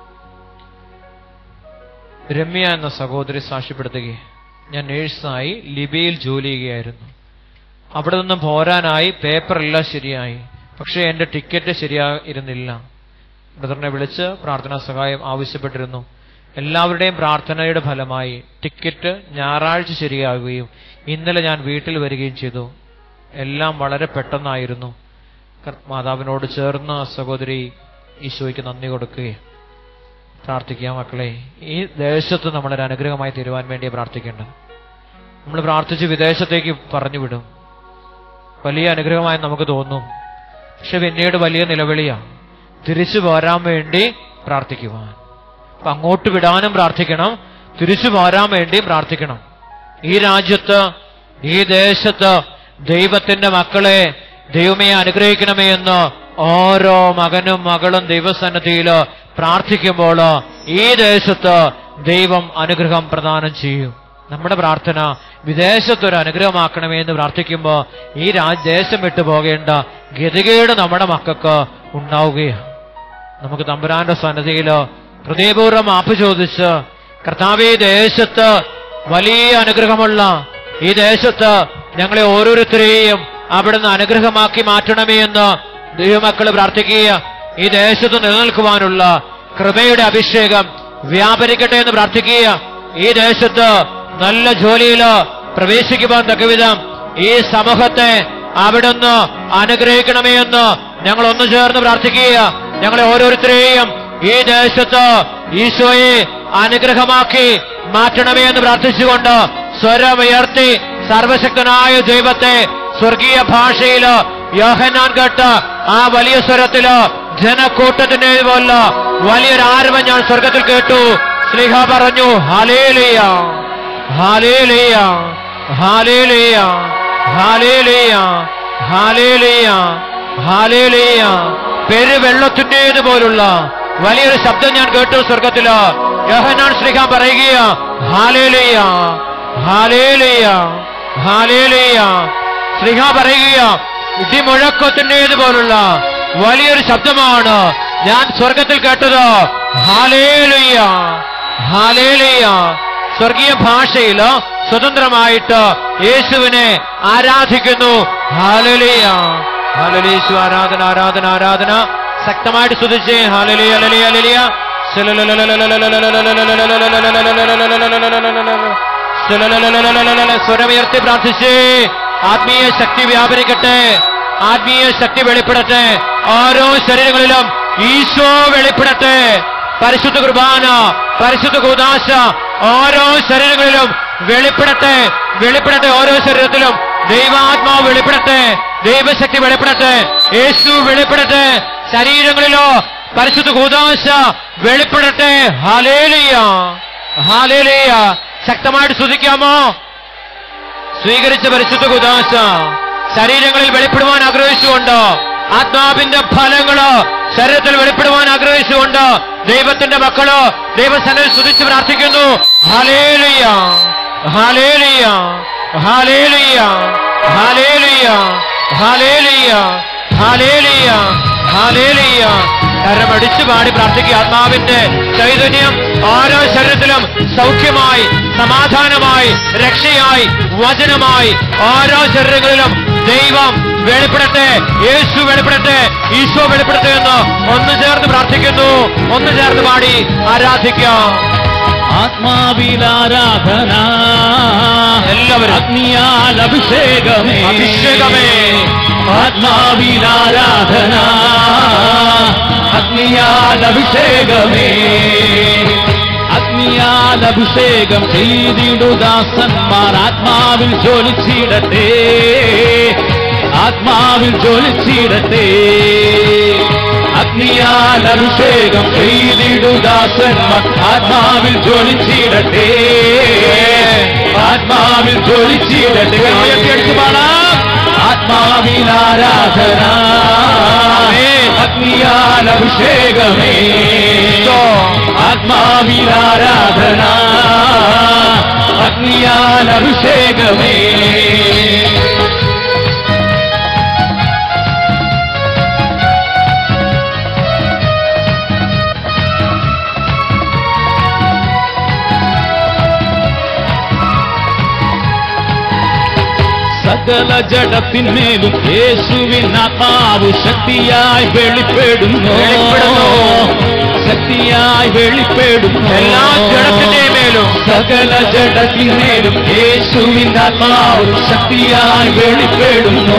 രമ്യ എന്ന സഹോദരി സാക്ഷ്യപ്പെടുത്തുകയെ ഞാൻ നേഴ്സായി ലിബിയയിൽ ജോലി ചെയ്യുകയായിരുന്നു അവിടെ നിന്നും പോരാനായി പേപ്പറെല്ലാം ശരിയായി പക്ഷേ എന്റെ ടിക്കറ്റ് ശരിയായിരുന്നില്ല ബ്രദറിനെ വിളിച്ച് പ്രാർത്ഥനാ സഹായം ആവശ്യപ്പെട്ടിരുന്നു എല്ലാവരുടെയും പ്രാർത്ഥനയുടെ ഫലമായി ടിക്കറ്റ് ഞായറാഴ്ച ശരിയാകുകയും ഇന്നലെ ഞാൻ വീട്ടിൽ വരികയും ചെയ്തു എല്ലാം വളരെ പെട്ടെന്നായിരുന്നു കർ- മാതാവിനോട് ചേർന്ന് ആ സഹോദരി ഈശോയ്ക്ക് നന്ദി കൊടുക്കുകയും പ്രാർത്ഥിക്കുക മക്കളെ ഈ ദേശത്ത് നമ്മളൊരു അനുഗ്രഹമായി തീരുവാൻ വേണ്ടിയാണ് പ്രാർത്ഥിക്കേണ്ടത് നമ്മൾ പ്രാർത്ഥിച്ച് വിദേശത്തേക്ക് പറഞ്ഞു വിടും വലിയ അനുഗ്രഹമായി നമുക്ക് തോന്നും പക്ഷെ പിന്നീട് വലിയ നിലവിളിയാണ് തിരിച്ചു പോരാൻ വേണ്ടി പ്രാർത്ഥിക്കുവാൻ അപ്പൊ അങ്ങോട്ട് വിടാനും പ്രാർത്ഥിക്കണം തിരിച്ചു പോരാൻ വേണ്ടി പ്രാർത്ഥിക്കണം ഈ രാജ്യത്ത് ഈ ദേശത്ത് ദൈവത്തിന്റെ മക്കളെ ദൈവമേ അനുഗ്രഹിക്കണമേ എന്ന് ഓരോ മകനും മകളും ദൈവസന്നദ്ധിയിൽ പ്രാർത്ഥിക്കുമ്പോൾ ഈ ദേശത്ത് ദൈവം അനുഗ്രഹം പ്രദാനം ചെയ്യും നമ്മുടെ പ്രാർത്ഥന വിദേശത്തൊരു അനുഗ്രഹമാക്കണമേ എന്ന് പ്രാർത്ഥിക്കുമ്പോൾ ഈ രാജ് ദേശം വിട്ടു പോകേണ്ട ഗതികേട് നമ്മുടെ മക്കൾക്ക് ഉണ്ടാവുകയാണ് നമുക്ക് തമ്പുരാന്റെ സന്നദ്ധിയില് ഹൃദയപൂർവ്വം മാപ്പ് ചോദിച്ച് കർത്താവെ ഈ ദേശത്ത് വലിയ അനുഗ്രഹമുള്ള ഈ ദേശത്ത് ഞങ്ങളെ ഓരോരുത്തരെയും അവിടുന്ന് അനുഗ്രഹമാക്കി മാറ്റണമേ എന്ന് ദൈവമക്കൾ പ്രാർത്ഥിക്കുക ഈ ദേശത്ത് നിലനിൽക്കുവാനുള്ള കൃപയുടെ അഭിഷേകം വ്യാപരിക്കട്ടെ എന്ന് പ്രാർത്ഥിക്കുക ഈ ദേശത്ത് നല്ല ജോലിയിൽ പ്രവേശിക്കുവാൻ തക്കവിധം ഈ സമൂഹത്തെ അവിടുന്ന് അനുഗ്രഹിക്കണമേ എന്ന് ഞങ്ങൾ ഒന്നു ചേർന്ന് പ്രാർത്ഥിക്കുക ഞങ്ങളെ ഓരോരുത്തരെയും ഈ ദേശത്ത് ഈശോയെ അനുഗ്രഹമാക്കി മാറ്റണമേ എന്ന് പ്രാർത്ഥിച്ചുകൊണ്ട് സ്വരമുയർത്തി സർവശക്തനായ ദൈവത്തെ സ്വർഗീയ ഭാഷയില് യോഹന്നാൻ കേട്ട് ആ വലിയ സ്വരത്തില് ജനക്കൂട്ടത്തിന്റെ പോലെ വലിയൊരു ആരവം ഞാൻ സ്വർഗത്തിൽ കേട്ടു സ്ലിഹ പറഞ്ഞു ഹാലേലിയ ഹാലേലിയ ഹാലേലിയ ഹാലേലിയ ഹാലേലിയ ഹാലേലിയ പെരുവെള്ളത്തിൻ്റേത് പോലുള്ള വലിയൊരു ശബ്ദം ഞാൻ കേട്ടു സ്വർഗത്തില് യോഹന്നാൻ ശ്രീഖാൻ പറയുക ഹാലേലിയ ഹാലേലിയ ഹാലേലിയ ശ്രീഹ പറയുക ഇടിമുഴക്കത്തിൻ്റേത് പോലുള്ള വലിയൊരു ശബ്ദമാണ് ഞാൻ സ്വർഗത്തിൽ കേട്ടത് ഹാലേലിയ ഹാലേലിയ സ്വർഗീയ ഭാഷയിൽ സ്വതന്ത്രമായിട്ട് യേശുവിനെ ആരാധിക്കുന്നു ഹാലലിയ ഹാലലീശു ആരാധന ആരാധന ആരാധന ശക്തമായിട്ട് സ്തുതിച്ചേ ഹാലലിയ ലലിയ ലലിയ സ്വരമുയർത്തി പ്രാർത്ഥിച്ചേ ആത്മീയ ശക്തി വ്യാപരിക്കട്ടെ ആത്മീയ ശക്തി വെളിപ്പെടട്ടെ ഓരോ ശരീരങ്ങളിലും ഈശോ വെളിപ്പെടട്ടെ പരിശുദ്ധ കുർബാന പരിശുദ്ധ കൂതാശ ഓരോ ശരീരങ്ങളിലും വെളിപ്പെടട്ടെ വെളിപ്പെടട്ടെ ഓരോ ശരീരത്തിലും ദൈവാത്മാവ് വെളിപ്പെടട്ടെ ദൈവശക്തി വെളിപ്പെടട്ടെ യേശു വെളിപ്പെടട്ടെ ശരീരങ്ങളിലോ പരിശുദ്ധ കൂതാശ വെളിപ്പെടട്ടെ ഹാലേലിയ ഹാലേലിയ ശക്തമായിട്ട് സ്തുതിക്കാമോ സ്വീകരിച്ച പരിശുദ്ധ കുദാശ ശരീരങ്ങളിൽ വെളിപ്പെടുവാൻ ആഗ്രഹിച്ചുകൊണ്ട് ആത്മാവിന്റെ ഫലങ്ങള് ശരീരത്തിൽ വെളിപ്പെടുവാൻ ആഗ്രഹിച്ചുകൊണ്ട് ദൈവത്തിന്റെ മക്കള് ദൈവസനെ സ്തുതിച്ച് പ്രാർത്ഥിക്കുന്നു ഹലേലിയ ഹലേലിയ ഹലേലിയ ഹലേലിയ ഹലേലിയ ഹലേലിയ ഹലേലിയ കരമടിച്ചു പാടി പ്രാർത്ഥിക്കുക ആത്മാവിന്റെ ചൈതന്യം ഓരോ ശരീരത്തിലും സൗഖ്യമായി സമാധാനമായി രക്ഷയായി വചനമായി ഓരോ ശരീരങ്ങളിലും ദൈവം വെളിപ്പെടട്ടെ യേശു വെളിപ്പെടട്ടെ ഈശോ വെളിപ്പെടട്ടെ എന്ന് ഒന്ന് ചേർന്ന് പ്രാർത്ഥിക്കുന്നു ഒന്ന് ചേർന്ന് പാടി ആരാധിക്കാം ആത്മാവിൽ ആരാധന എല്ലാവരും. അഗ്നിയാൽ അഭിഷേകമേ അഭിഷേകമേ. ആത്മാവിൽ ആരാധന അഗ്നിയാൽ അഭിഷേകമേ അഗ്നിയാൽ അഭിഷേകം ചെയ്തിടുദാസന്മാർ ആത്മാവിൽ ജ്വലിച്ചിടട്ടെ ആത്മാവിൽ ജ്വലിച്ചിടട്ടെ അഗ്നിയാൽ അഭിഷേകം ചെയ്തിടുദാസന്മാർ ആത്മാവിൽ ജ്വലിച്ചിടട്ടെ ആത്മാവിൽ ജ്വലിച്ചിടട്ടെ ഉയർത്തിയടിച്ച് പാടാം ആത്മാവിൽ ആരാധന അഗ്നിയാൽ അഭിഷേകമേ ആത്മാവിൽ ആരാധന അഗ്നിയാൽ അഭിഷേകമേ സകല ജഡത്തിന്മേലും യേശുവിൻ ആത്മാവ് ശക്തിയായി വെളിപ്പെടുന്നു വെളിപ്പെടുന്നു. ശക്തിയായി വെളിപ്പെടുന്നു എല്ലാ ജഡത്തിന്റെയും മേലും സകല ജഡത്തിന്മേലും യേശുവിൻ ആത്മാവ് ശക്തിയായി വെളിപ്പെടുന്നു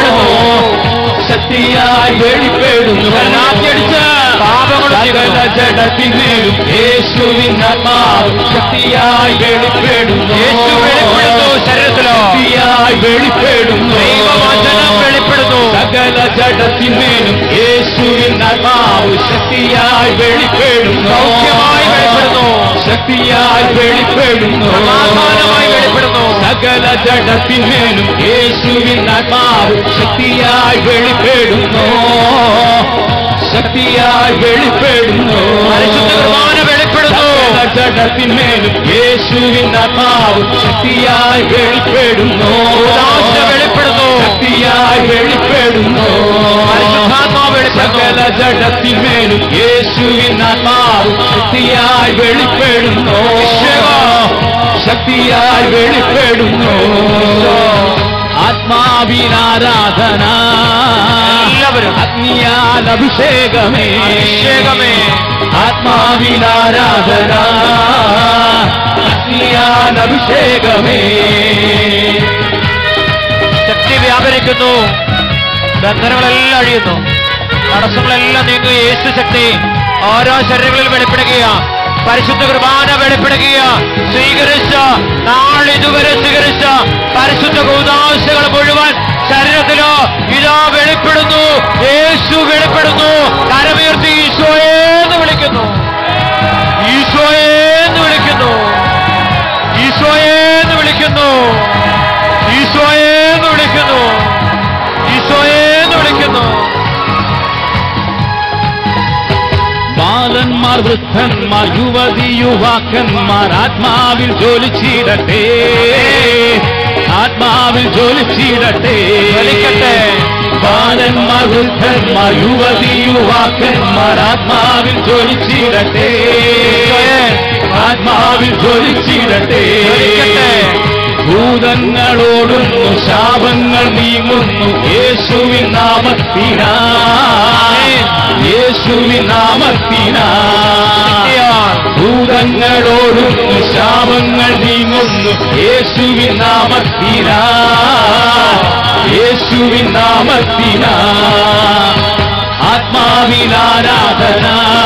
ശക്തിയായി വെളിപ്പെടുന്നു കർണാത്തിയടിച്ച് പാപങ്ങളും സകല ജഡത്തിന്മേലും യേശുവിൻ ആത്മാവ് ശക്തിയായി വെളിപ്പെടുന്നു യേശു വെളിപ്പെടുന്നു ശരീരത്തിലോ ശക്തിയായി വെളിപ്പെടുന്നു ദൈവവചനം വെളിപ്പെടുന്നു സകല ജഡത്തിന്മേലും യേശുവിൻ ആത്മാവ് ശക്തിയായി വെളിപ്പെടുന്നു സൗഖ്യമായി വെളിപ്പെടുന്നു. ശക്തിയായി വെളിപ്പെടുന്നു സമാധാനമായി വെളിപ്പെടുന്നു. സകല ജഡത്തിന്മേലും യേശുവിൻ ആത്മാവ് ശക്തിയായി വെളിപ്പെടുന്നു ശക്തിയായി വെളിപ്പെടുന്നു പരിശുദ്ധ കുർബാന വെളിപ്പെടുന്നു. സകല ജഡത്തിന്മേലും യേശുവിൻ ആത്മാവ് ശക്തിയായി വെളിപ്പെടുന്നു ഉദാശ വെളിപ്പെടുന്നു. ശക്തിയായി വെളിപ്പെടുന്നു പരിശുദ്ധാത്മാവ് വെളിപ്പെടുന്നു. സകല ജഡത്തിന്മേലും യേശുവിൻ ആത്മാവ് ശക്തിയായി വെളിപ്പെടുന്നു ശക്തിയായി വെളിപ്പെടുന്നു ആത്മാവിൻ ആരാധന എല്ലാവരും. അഗ്നിയാൽ അഭിഷേകമേ അഭിഷേകമേ. ആത്മാവിൻ ആരാധന അഗ്നിയാൽ അഭിഷേകമേ ശക്തി വ്യാപരിക്കുന്നു ബന്ധനങ്ങളെല്ലാം അഴിയുന്നു തടസ്സങ്ങളെല്ലാം നീങ്ങുക യേശു ശക്തി ഓരോ ശരീരങ്ങളിൽ വെളിപ്പെടുകയ പരിശുദ്ധ കുർബാന വെളിപ്പെടുകയ സ്വീകരിച്ച നാളിതുവരെ സ്വീകരിച്ച പരിശുദ്ധ കൂതാശകൾ മുഴുവൻ ശരീരത്തിലോ ഇതാ വെളിപ്പെടുന്നു യേശു വെളിപ്പെടുന്നു കരമുയർത്തി ഈശോയെ എന്ന് വിളിക്കുന്നു ഈശോയെ എന്ന് വിളിക്കുന്നു ഈശോയെ എന്ന് വിളിക്കുന്നു ഈശോയെ എന്ന് വിളിക്കുന്നു ഈശോയെ എന്ന് വിളിക്കുന്നു ബാലന്മാർ വൃദ്ധന്മാർ യുവതി യുവാക്കന്മാർ ആത്മാവിൽ ജോലിച്ചിടട്ടെ ആത്മാവിൽ ജോലിച്ചിടട്ടെ ജ്വലിക്കട്ടെ. ബാലന്മാർ വൃദ്ധന്മാർ യുവതി യുവാക്കന്മാർ ആത്മാവിൽ ജോലിച്ചിടട്ടെ ആത്മാവിൽ ജോലിച്ചിടട്ടെ ജ്വലിക്കട്ടെ. ഭൂതങ്ങളോടുന്നു ശാപങ്ങൾ നീങ്ങുന്നു യേശുവിൻ നാമത്തിനാ യേശുവിൻ നാമത്തിനാ ഭൂതങ്ങളോടുന്നു ശാപങ്ങൾ നീങ്ങുന്നു യേശുവിൻ നാമത്തിനാ യേശുവിൻ നാമത്തിനാ ആത്മാവിൽ ആരാധന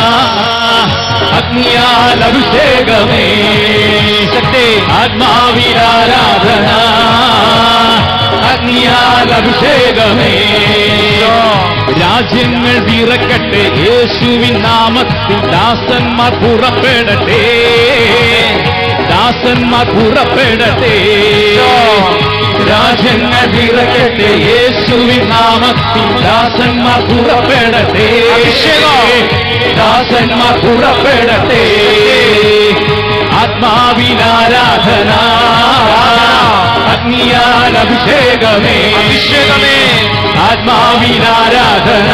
അഗ്നിയാൽ അഭിഷേകമേ ശക്തി ആത്മാവിൽ ആരാധന അഗ്നിയാൽ അഭിഷേകമേ രാജ്യങ്ങൾ വിറക്കട്ടെ യേശുവിൻ നാമത്തിൽ ദാസന്മാർ പുറപ്പെടട്ടെ ദാസന്മാർ പുറപ്പെടട്ടെ രാജ്യങ്ങൾ വിറക്കട്ടെ യേശുവിൻ നാമത്തിൽ ദാസന്മാർ പുറപ്പെടട്ടെ ദാസന്മാർ പുറപ്പെടട്ടെ ആത്മാവിനാരാധന അഗ്നിയാൽ അഭിഷേകമേ അഭിഷേകമേ ആത്മാവിനാരാധന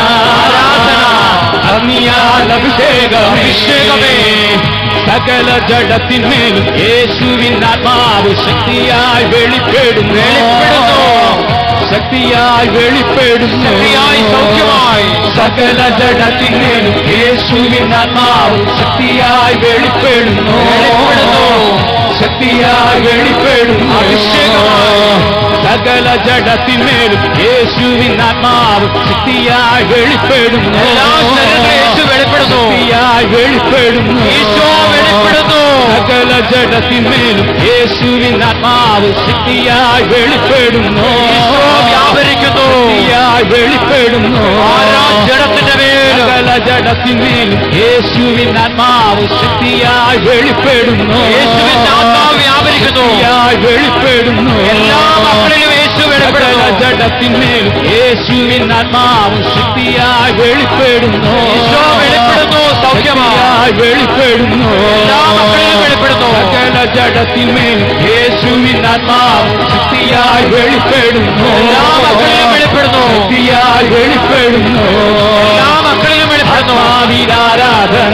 അഗ്നിയാൽ അഭിഷേകമേ അഭിഷേകമേ. സകല ജഡത്തിന്മേലും യേശുവിൻ ആത്മാവ് ശക്തിയായി വെളിപ്പെടുന്നു വെളിപ്പെടുന്നു. ശക്തിയായി വെളിപ്പെടുന്നു ശക്തിയായി സൗഖ്യമായി. സകല ജഡത്തിന്മേലും യേശുവിൻ ആത്മാവ് ശക്തിയായി വെളിപ്പെടുന്നു വെളിപ്പെടുന്നു. ശക്തിയായി വെളിപ്പെടുന്നു അഭിഷേകമായി. സകല ജഡത്തിന്മേലും യേശുവിൻ ആത്മാവ് ശക്തിയായി വെളിപ്പെടുന്നു എല്ലാ ശരീരത്തിലും യേശു വെളിപ്പെടുന്നു. ശക്തിയായി വെളിപ്പെടുന്നു ഈശോ വെളിപ്പെടുന്നു. സകല ജഡത്തിന്മേലും യേശുവിൻ ആത്മാവ് ശക്തിയായി വെളിപ്പെടുന്നു ഈശോ വ്യാപരിക്കുന്നു. ശക്തിയായി വെളിപ്പെടുന്നു ആരാ ജഡത്തിന്റെ മേലും സകല ജഡത്തിന്മേലും യേശുവിൻ ആത്മാവ് ശക്തിയായി വെളിപ്പെടുന്നു യേശുവിന്റെ ആത്മാവ് വ്യാപരിക്കുന്നു. ശക്തിയായി വെളിപ്പെടുന്നു എല്ലാ മക്കളിലും യേശു സകല വെളിപ്പെടുന്നു ജഡത്തിന്മേലും യേശുവിൻ ആത്മാവ് ശക്തിയായി വെളിപ്പെടുന്നു ഈശോ വെളിപ്പെടുന്നു. സൗഖ്യമായി. ശക്തിയായി വെളിപ്പെടുന്നു എല്ലാ മക്കളിലും വെളിപ്പെടുന്നു. സകല ജഡത്തിന്മേലും യേശുവിൻ ആത്മാവ് ശക്തിയായി വെളിപ്പെടുന്നു എല്ലാ മക്കളിലും വെളിപ്പെടുന്നു. ശക്തിയായി വെളിപ്പെടുന്നു എല്ലാ മക്കളിലും വെളിപ്പെടുന്നു ആത്മാവിനാരാധന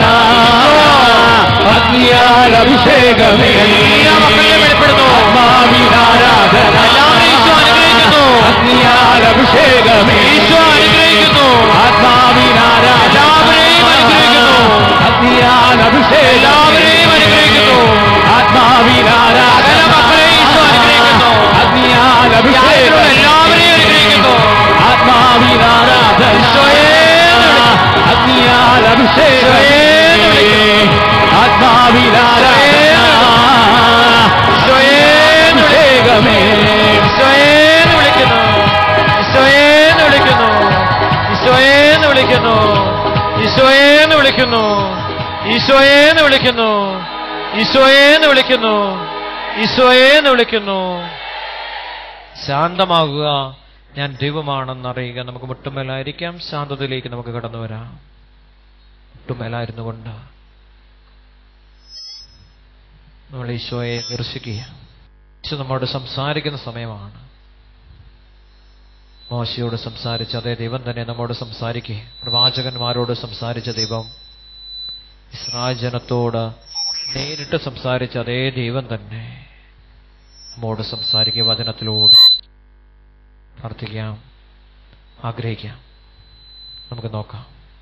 അഗ്നിയാൽ അഭിഷേകമേ എല്ലാ മക്കളിലും വെളിപ്പെടുന്നു ആത്മാവിനാരാധന എല്ലാവരെയും ഈശോ അനുഗ്രഹിക്കുന്നു. അഗ്നിയാൽ അഭിഷേകമേ ഈശോ അനുഗ്രഹിക്കുന്നു ആത്മാവിനാരാധന എല്ലാവരെയും അനുഗ്രഹിക്കുന്നു. അഗ്നിയാൽ അഭിഷേകം എല്ലാവരെയും അനുഗ്രഹിക്കുന്നു. ആത്മാവിനാരാധന സകല മക്കളെയും ഈശോ അനുഗ്രഹിക്കുന്നു. അഗ്നിയാൽ യാത്രയുള്ള അഭിഷേകം എല്ലാവരെയും അനുഗ്രഹിക്കുന്നു ആത്മാവിനാരാധന ഈശോയെ അഗ്നിയാൽ അഭിഷേകം ഈശോയെ ആത്മാവിനാരാധന ഈശോയെ അഭിഷേകമേ ഈശോയേന്ന് വിളിക്കുന്നു ഈശോയേന്ന് വിളിക്കുന്നു ഈശോയേന്ന് വിളിക്കുന്നു ഈശോയേന്ന് വിളിക്കുന്നു ഈശോയേന്ന് വിളിക്കുന്നു ഈശോയേന്ന് വിളിക്കുന്നു ഈശോയേന്ന് വിളിക്കുന്നു ശാന്തമാകുക ഞാൻ ദൈവമാണെന്ന് അറിയുക നമുക്ക് മുട്ടുമേലായിരിക്കാം ശാന്തതയിലേക്ക് നമുക്ക് കടന്നു വരാം മുട്ടുമേലായിരുന്നു കൊണ്ട് നമ്മൾ ഈശോയെ ദർശിക്കുക ഈശോ നമ്മോട് സംസാരിക്കുന്ന സമയമാണ് മോശയോട് സംസാരിച്ച അതേ ദൈവം തന്നെ നമ്മോട് സംസാരിക്കുക പ്രവാചകന്മാരോട് സംസാരിച്ച ദൈവം ഇസ്രായേൽ ജനത്തോട് നേരിട്ട് സംസാരിച്ച അതേ ദൈവം തന്നെ നമ്മോട് സംസാരിക്കുക വചനത്തിലൂടെ പ്രാർത്ഥിക്കാം ആഗ്രഹിക്കാം നമുക്ക് നോക്കാം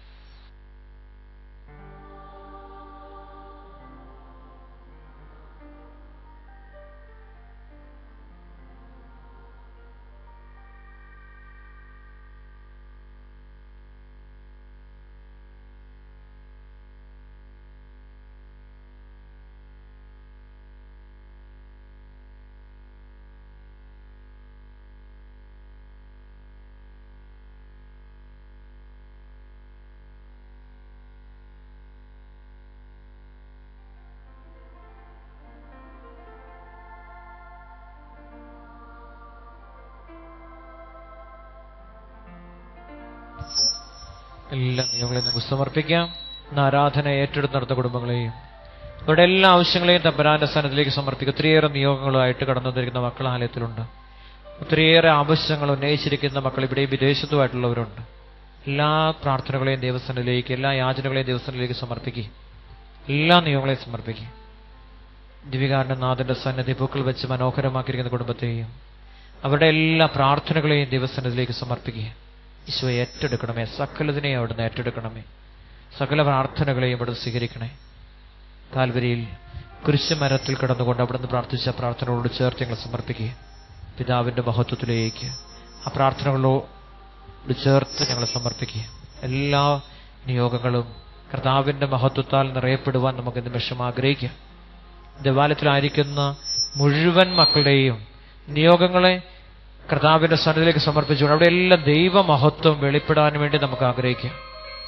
എല്ലാം നിങ്ങളെ നമുക്ക് സമർപ്പിക്കാം ഇന്ന് ആരാധന ഏറ്റെടുത്ത് നടത്ത കുടുംബങ്ങളെയും ഇവിടെ എല്ലാ ആവശ്യങ്ങളെയും തമ്പരാന്റെ സ്ഥാനത്തിലേക്ക് സമർപ്പിക്കും ഒത്തിരിയേറെ നിയോഗങ്ങളുമായിട്ട് കടന്നു വന്നിരിക്കുന്ന മക്കൾ ആലയത്തിലുണ്ട് ഒത്തിരിയേറെ ആവശ്യങ്ങൾ ഉന്നയിച്ചിരിക്കുന്ന മക്കൾ ഇവിടെയും വിദേശത്തുമായിട്ടുള്ളവരുണ്ട് എല്ലാ പ്രാർത്ഥനകളെയും ദൈവസ്ഥാനത്തിലേക്ക് എല്ലാ യാചനകളെയും ദൈവസ്ഥാനത്തിലേക്ക് സമർപ്പിക്കുക എല്ലാ നിയമങ്ങളെയും സമർപ്പിക്കുക ദിവികാരന്റെ നാഥന്റെ സന്നദ്ധി പൂക്കൾ വെച്ച് മനോഹരമാക്കിയിരിക്കുന്ന കുടുംബത്തെയും അവരുടെ എല്ലാ പ്രാർത്ഥനകളെയും ദൈവസ്ഥാനത്തിലേക്ക് സമർപ്പിക്കുക ഈശോ ഏറ്റെടുക്കണമേ സകലതിനെയും അവിടുന്ന് ഏറ്റെടുക്കണമേ സകല പ്രാർത്ഥനകളെയും അവിടുന്ന് സ്വീകരിക്കണേ കാൽവരിയിൽ കുരിശുമരത്തിൽ കിടന്നുകൊണ്ട് അവിടുന്ന് പ്രാർത്ഥിച്ച പ്രാർത്ഥനകളോട് ചേർത്ത് ഞങ്ങൾ സമർപ്പിക്കുക പിതാവിന്റെ മഹത്വത്തിലേക്ക് ആ പ്രാർത്ഥനകളോട് ചേർത്ത് ഞങ്ങൾ സമർപ്പിക്കുക എല്ലാ നിയോഗങ്ങളും കർത്താവിന്റെ മഹത്വത്താൽ നിറയപ്പെടുവാൻ നമുക്ക് നിമിഷം ആഗ്രഹിക്കാം ദേവാലയത്തിലായിരിക്കുന്ന മുഴുവൻ മക്കളുടെയും നിയോഗങ്ങളെ കർത്താവിന്റെ സന്നിധിയിലേക്ക് സമർപ്പിച്ചുകൊണ്ട് അവിടെ എല്ലാം ദൈവമഹത്വം വെളിപ്പെടാൻ വേണ്ടി നമുക്ക് ആഗ്രഹിക്കാം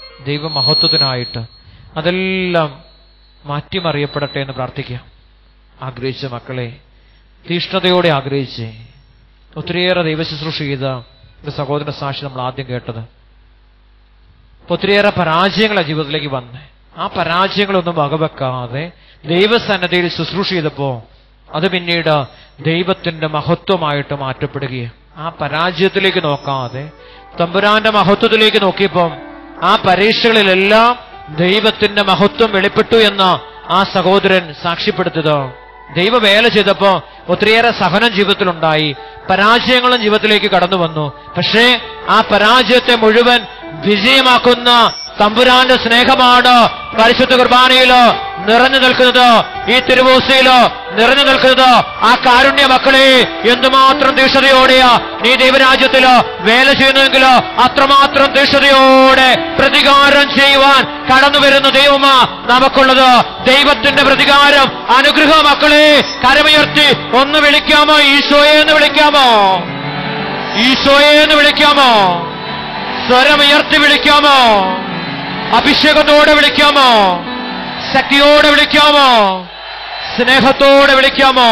ദൈവമഹത്വത്തിനായിട്ട് അതെല്ലാം മാറ്റിമറിയപ്പെടട്ടെ എന്ന് പ്രാർത്ഥിക്കാം ആഗ്രഹിച്ച മക്കളെ തീഷ്ണതയോടെ ആഗ്രഹിച്ച് ഒത്തിരിയേറെ ദൈവശുശ്രൂഷ ചെയ്ത ഒരു സഹോദര സാക്ഷി നമ്മൾ ആദ്യം കേട്ടത് ഒത്തിരിയേറെ പരാജയങ്ങളെ ജീവിതത്തിലേക്ക് വന്ന് ആ പരാജയങ്ങളൊന്നും വകവെക്കാതെ ദൈവസന്നദ്ധയിൽ ശുശ്രൂഷ ചെയ്തപ്പോ അത് പിന്നീട് ദൈവത്തിന്റെ മഹത്വമായിട്ട് മാറ്റപ്പെടുകയും ആ പരാജയത്തിലേക്ക് നോക്കാതെ തമ്പുരാന്റെ മഹത്വത്തിലേക്ക് നോക്കിയപ്പം ആ പരീക്ഷകളിലെല്ലാം ദൈവത്തിന്റെ മഹത്വം വെളിപ്പെട്ടു എന്ന് ആ സഹോദരൻ സാക്ഷ്യപ്പെടുത്തത് ദൈവവേല ചെയ്തപ്പോ ഒത്തിരിയേറെ സഹനം ജീവിതത്തിലുണ്ടായി പരാജയങ്ങളും ജീവിതത്തിലേക്ക് കടന്നു വന്നു പക്ഷേ ആ പരാജയത്തെ മുഴുവൻ വിജയമാക്കുന്ന തമ്പുരാന്റെ സ്നേഹമാണ് പരിശുദ്ധ കുർബാനയിലോ നിറഞ്ഞു നിൽക്കുന്നത് ഈ തിരുവോസയിലോ നിറഞ്ഞു നിൽക്കുന്നത് ആ കാരുണ്യ മക്കളെ എന്തുമാത്രം തീക്ഷതയോടെയാ നീ ദൈവരാജ്യത്തിലോ വേല ചെയ്യുന്നുവെങ്കിലോ അത്രമാത്രം തീക്ഷതയോടെ പ്രതികാരം ചെയ്യുവാൻ കടന്നു വരുന്ന ദൈവമാ നമുക്കുള്ളത് ദൈവത്തിന്റെ പ്രതികാരം അനുഗ്രഹ മക്കളെ കരമുയർത്തി ഒന്ന് വിളിക്കാമോ ഈശോയെ എന്ന് വിളിക്കാമോ ഈശോയെ എന്ന് വിളിക്കാമോ സ്വരമുയർത്തി വിളിക്കാമോ അഭിഷേകത്തോടെ വിളിക്കാമോ ശക്തിയോടെ വിളിക്കാമോ സ്നേഹത്തോടെ വിളിക്കാമോ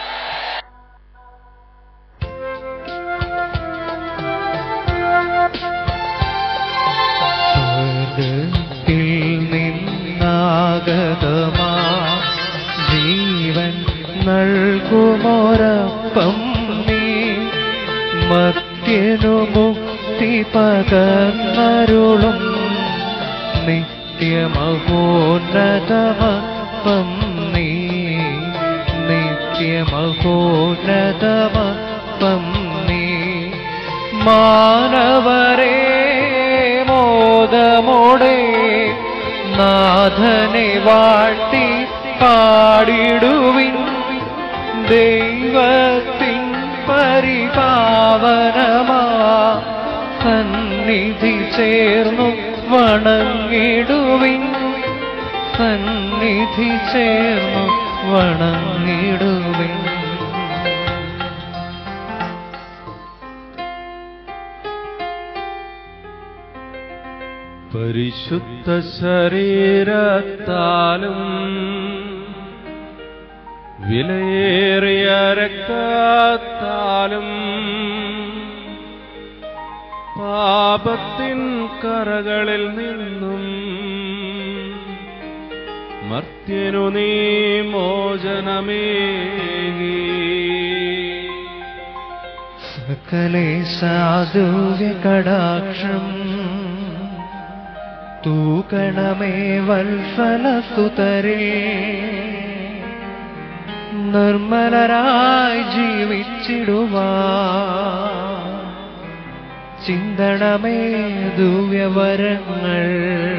സ്വർഗത്തിൽ നിന്നാഗതമാ ജീവൻ നൽകുമോരപ്പം നീ മത്യനു മുക്തി പകർന്നരുളും നിത്യമഹോന്നതമപ്പം നീ നിത്യമഹോന്നതമപ്പം നീ മാനവരെ മോദമോടെ നാഥനെ വാഴ്ത്തി പാടിടുവിൻ ദൈവത്തിൻ പരിപാവനമാ സന്നിധി ചേർന്നു വണങ്ങിടുവിൻ സന്നിധി ചേർന്നു വണങ്ങിടുവിൻ പരിശുദ്ധ ശരീരത്താലും വിലയേറിയ രക്തത്താലും പാപത്തിൻ കറകളിൽ നിന്നും മർത്യനു നീ മോചനമേകി സകലേ സാധുവ്യ കടാക്ഷം തൂക്കണമേ വത്സലസുതരേ നിർമ്മലരായി ജീവിച്ചിടുവാ ചിന്തണമേ ദിവ്യവരങ്ങൾ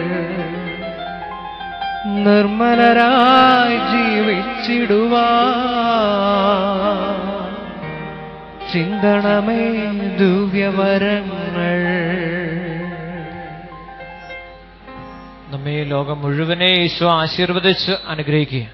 നിർമ്മലരായി ജീവിച്ചിടുവാ ചിന്തണമേ ദിവ്യവരങ്ങൾ നമ്മെ ഈ ലോകം മുഴുവനെ ഈശോ ആശീർവദിച്ച് അനുഗ്രഹിക്കുക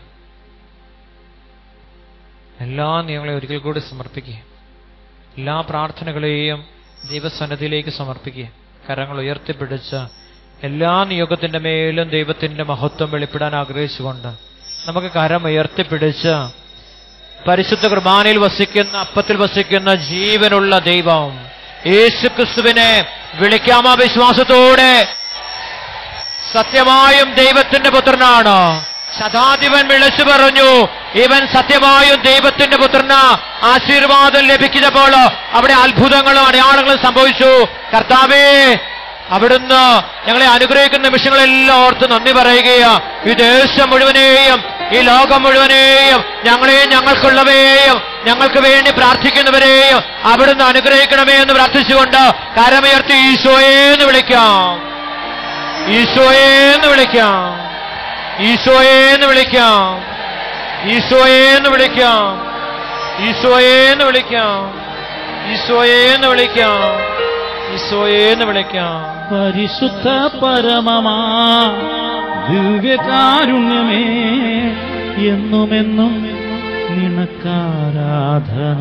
എല്ലാ നിയമങ്ങളെയും ഒരിക്കൽ കൂടി സമർപ്പിക്കുക എല്ലാ പ്രാർത്ഥനകളെയും ദൈവസന്നദ്ധിയിലേക്ക് സമർപ്പിക്കുക കരങ്ങൾ ഉയർത്തിപ്പിടിച്ച് എല്ലാ നിയോഗത്തിന്റെ മേലും ദൈവത്തിന്റെ മഹത്വം വെളിപ്പെടാൻ ആഗ്രഹിച്ചുകൊണ്ട് നമുക്ക് കരം ഉയർത്തിപ്പിടിച്ച് പരിശുദ്ധ കുർബാനയിൽ വസിക്കുന്ന അപ്പത്തിൽ വസിക്കുന്ന ജീവനുള്ള ദൈവം യേശു ക്രിസ്തുവിനെ വിളിക്കാമോ വിശ്വാസത്തോടെ സത്യമായും ദൈവത്തിന്റെ പുത്രനാണ് ശതാധിപൻ വിളിച്ചു പറഞ്ഞു ഇവൻ സത്യമായും ദൈവത്തിന്റെ പുത്രന ആശീർവാദം ലഭിക്കുന്നപ്പോൾ അവിടെ അത്ഭുതങ്ങളും അടയാളങ്ങളും സംഭവിച്ചു കർത്താവേ അവിടുന്ന് ഞങ്ങളെ അനുഗ്രഹിക്കുന്ന നിമിഷങ്ങളെല്ലാം ഓർത്ത് നന്ദി പറയുകയാ ഈ ദേശം മുഴുവനെയും ഈ ലോകം മുഴുവനെയും ഞങ്ങളെയും ഞങ്ങൾക്കുള്ളവയെയും ഞങ്ങൾക്ക് വേണ്ടി പ്രാർത്ഥിക്കുന്നവരെയും അവിടുന്ന് അനുഗ്രഹിക്കണമേ എന്ന് പ്രാർത്ഥിച്ചുകൊണ്ട് കരമുയർത്തി ഈശോയെ എന്ന് വിളിക്കാം ഈശോയെ എന്ന് വിളിക്കാം ഈശോയെ എന്ന് വിളിക്കാം ഈശോയെ എന്ന് വിളിക്കാം ഈശോയെ എന്ന് വിളിക്കാം ഈശോയെ എന്ന് വിളിക്കാം ഈശോയെ എന്ന് വിളിക്കാം പരിശുദ്ധ പരമമാ ദിവ്യകാരുണ്യമേ എന്നുമെന്നും നിനക്കാരാധന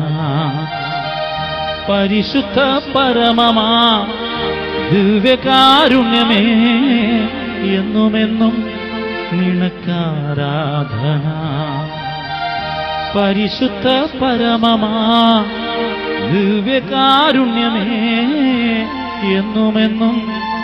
പരിശുദ്ധ പരമമാ ദിവ്യകാരുണ്യമേ എന്നുമെന്നും നിനക്കാരാധന പരിശുദ്ധ പരമമാ ദിവ്യകാരുണ്യമേ എന്നുമെന്നും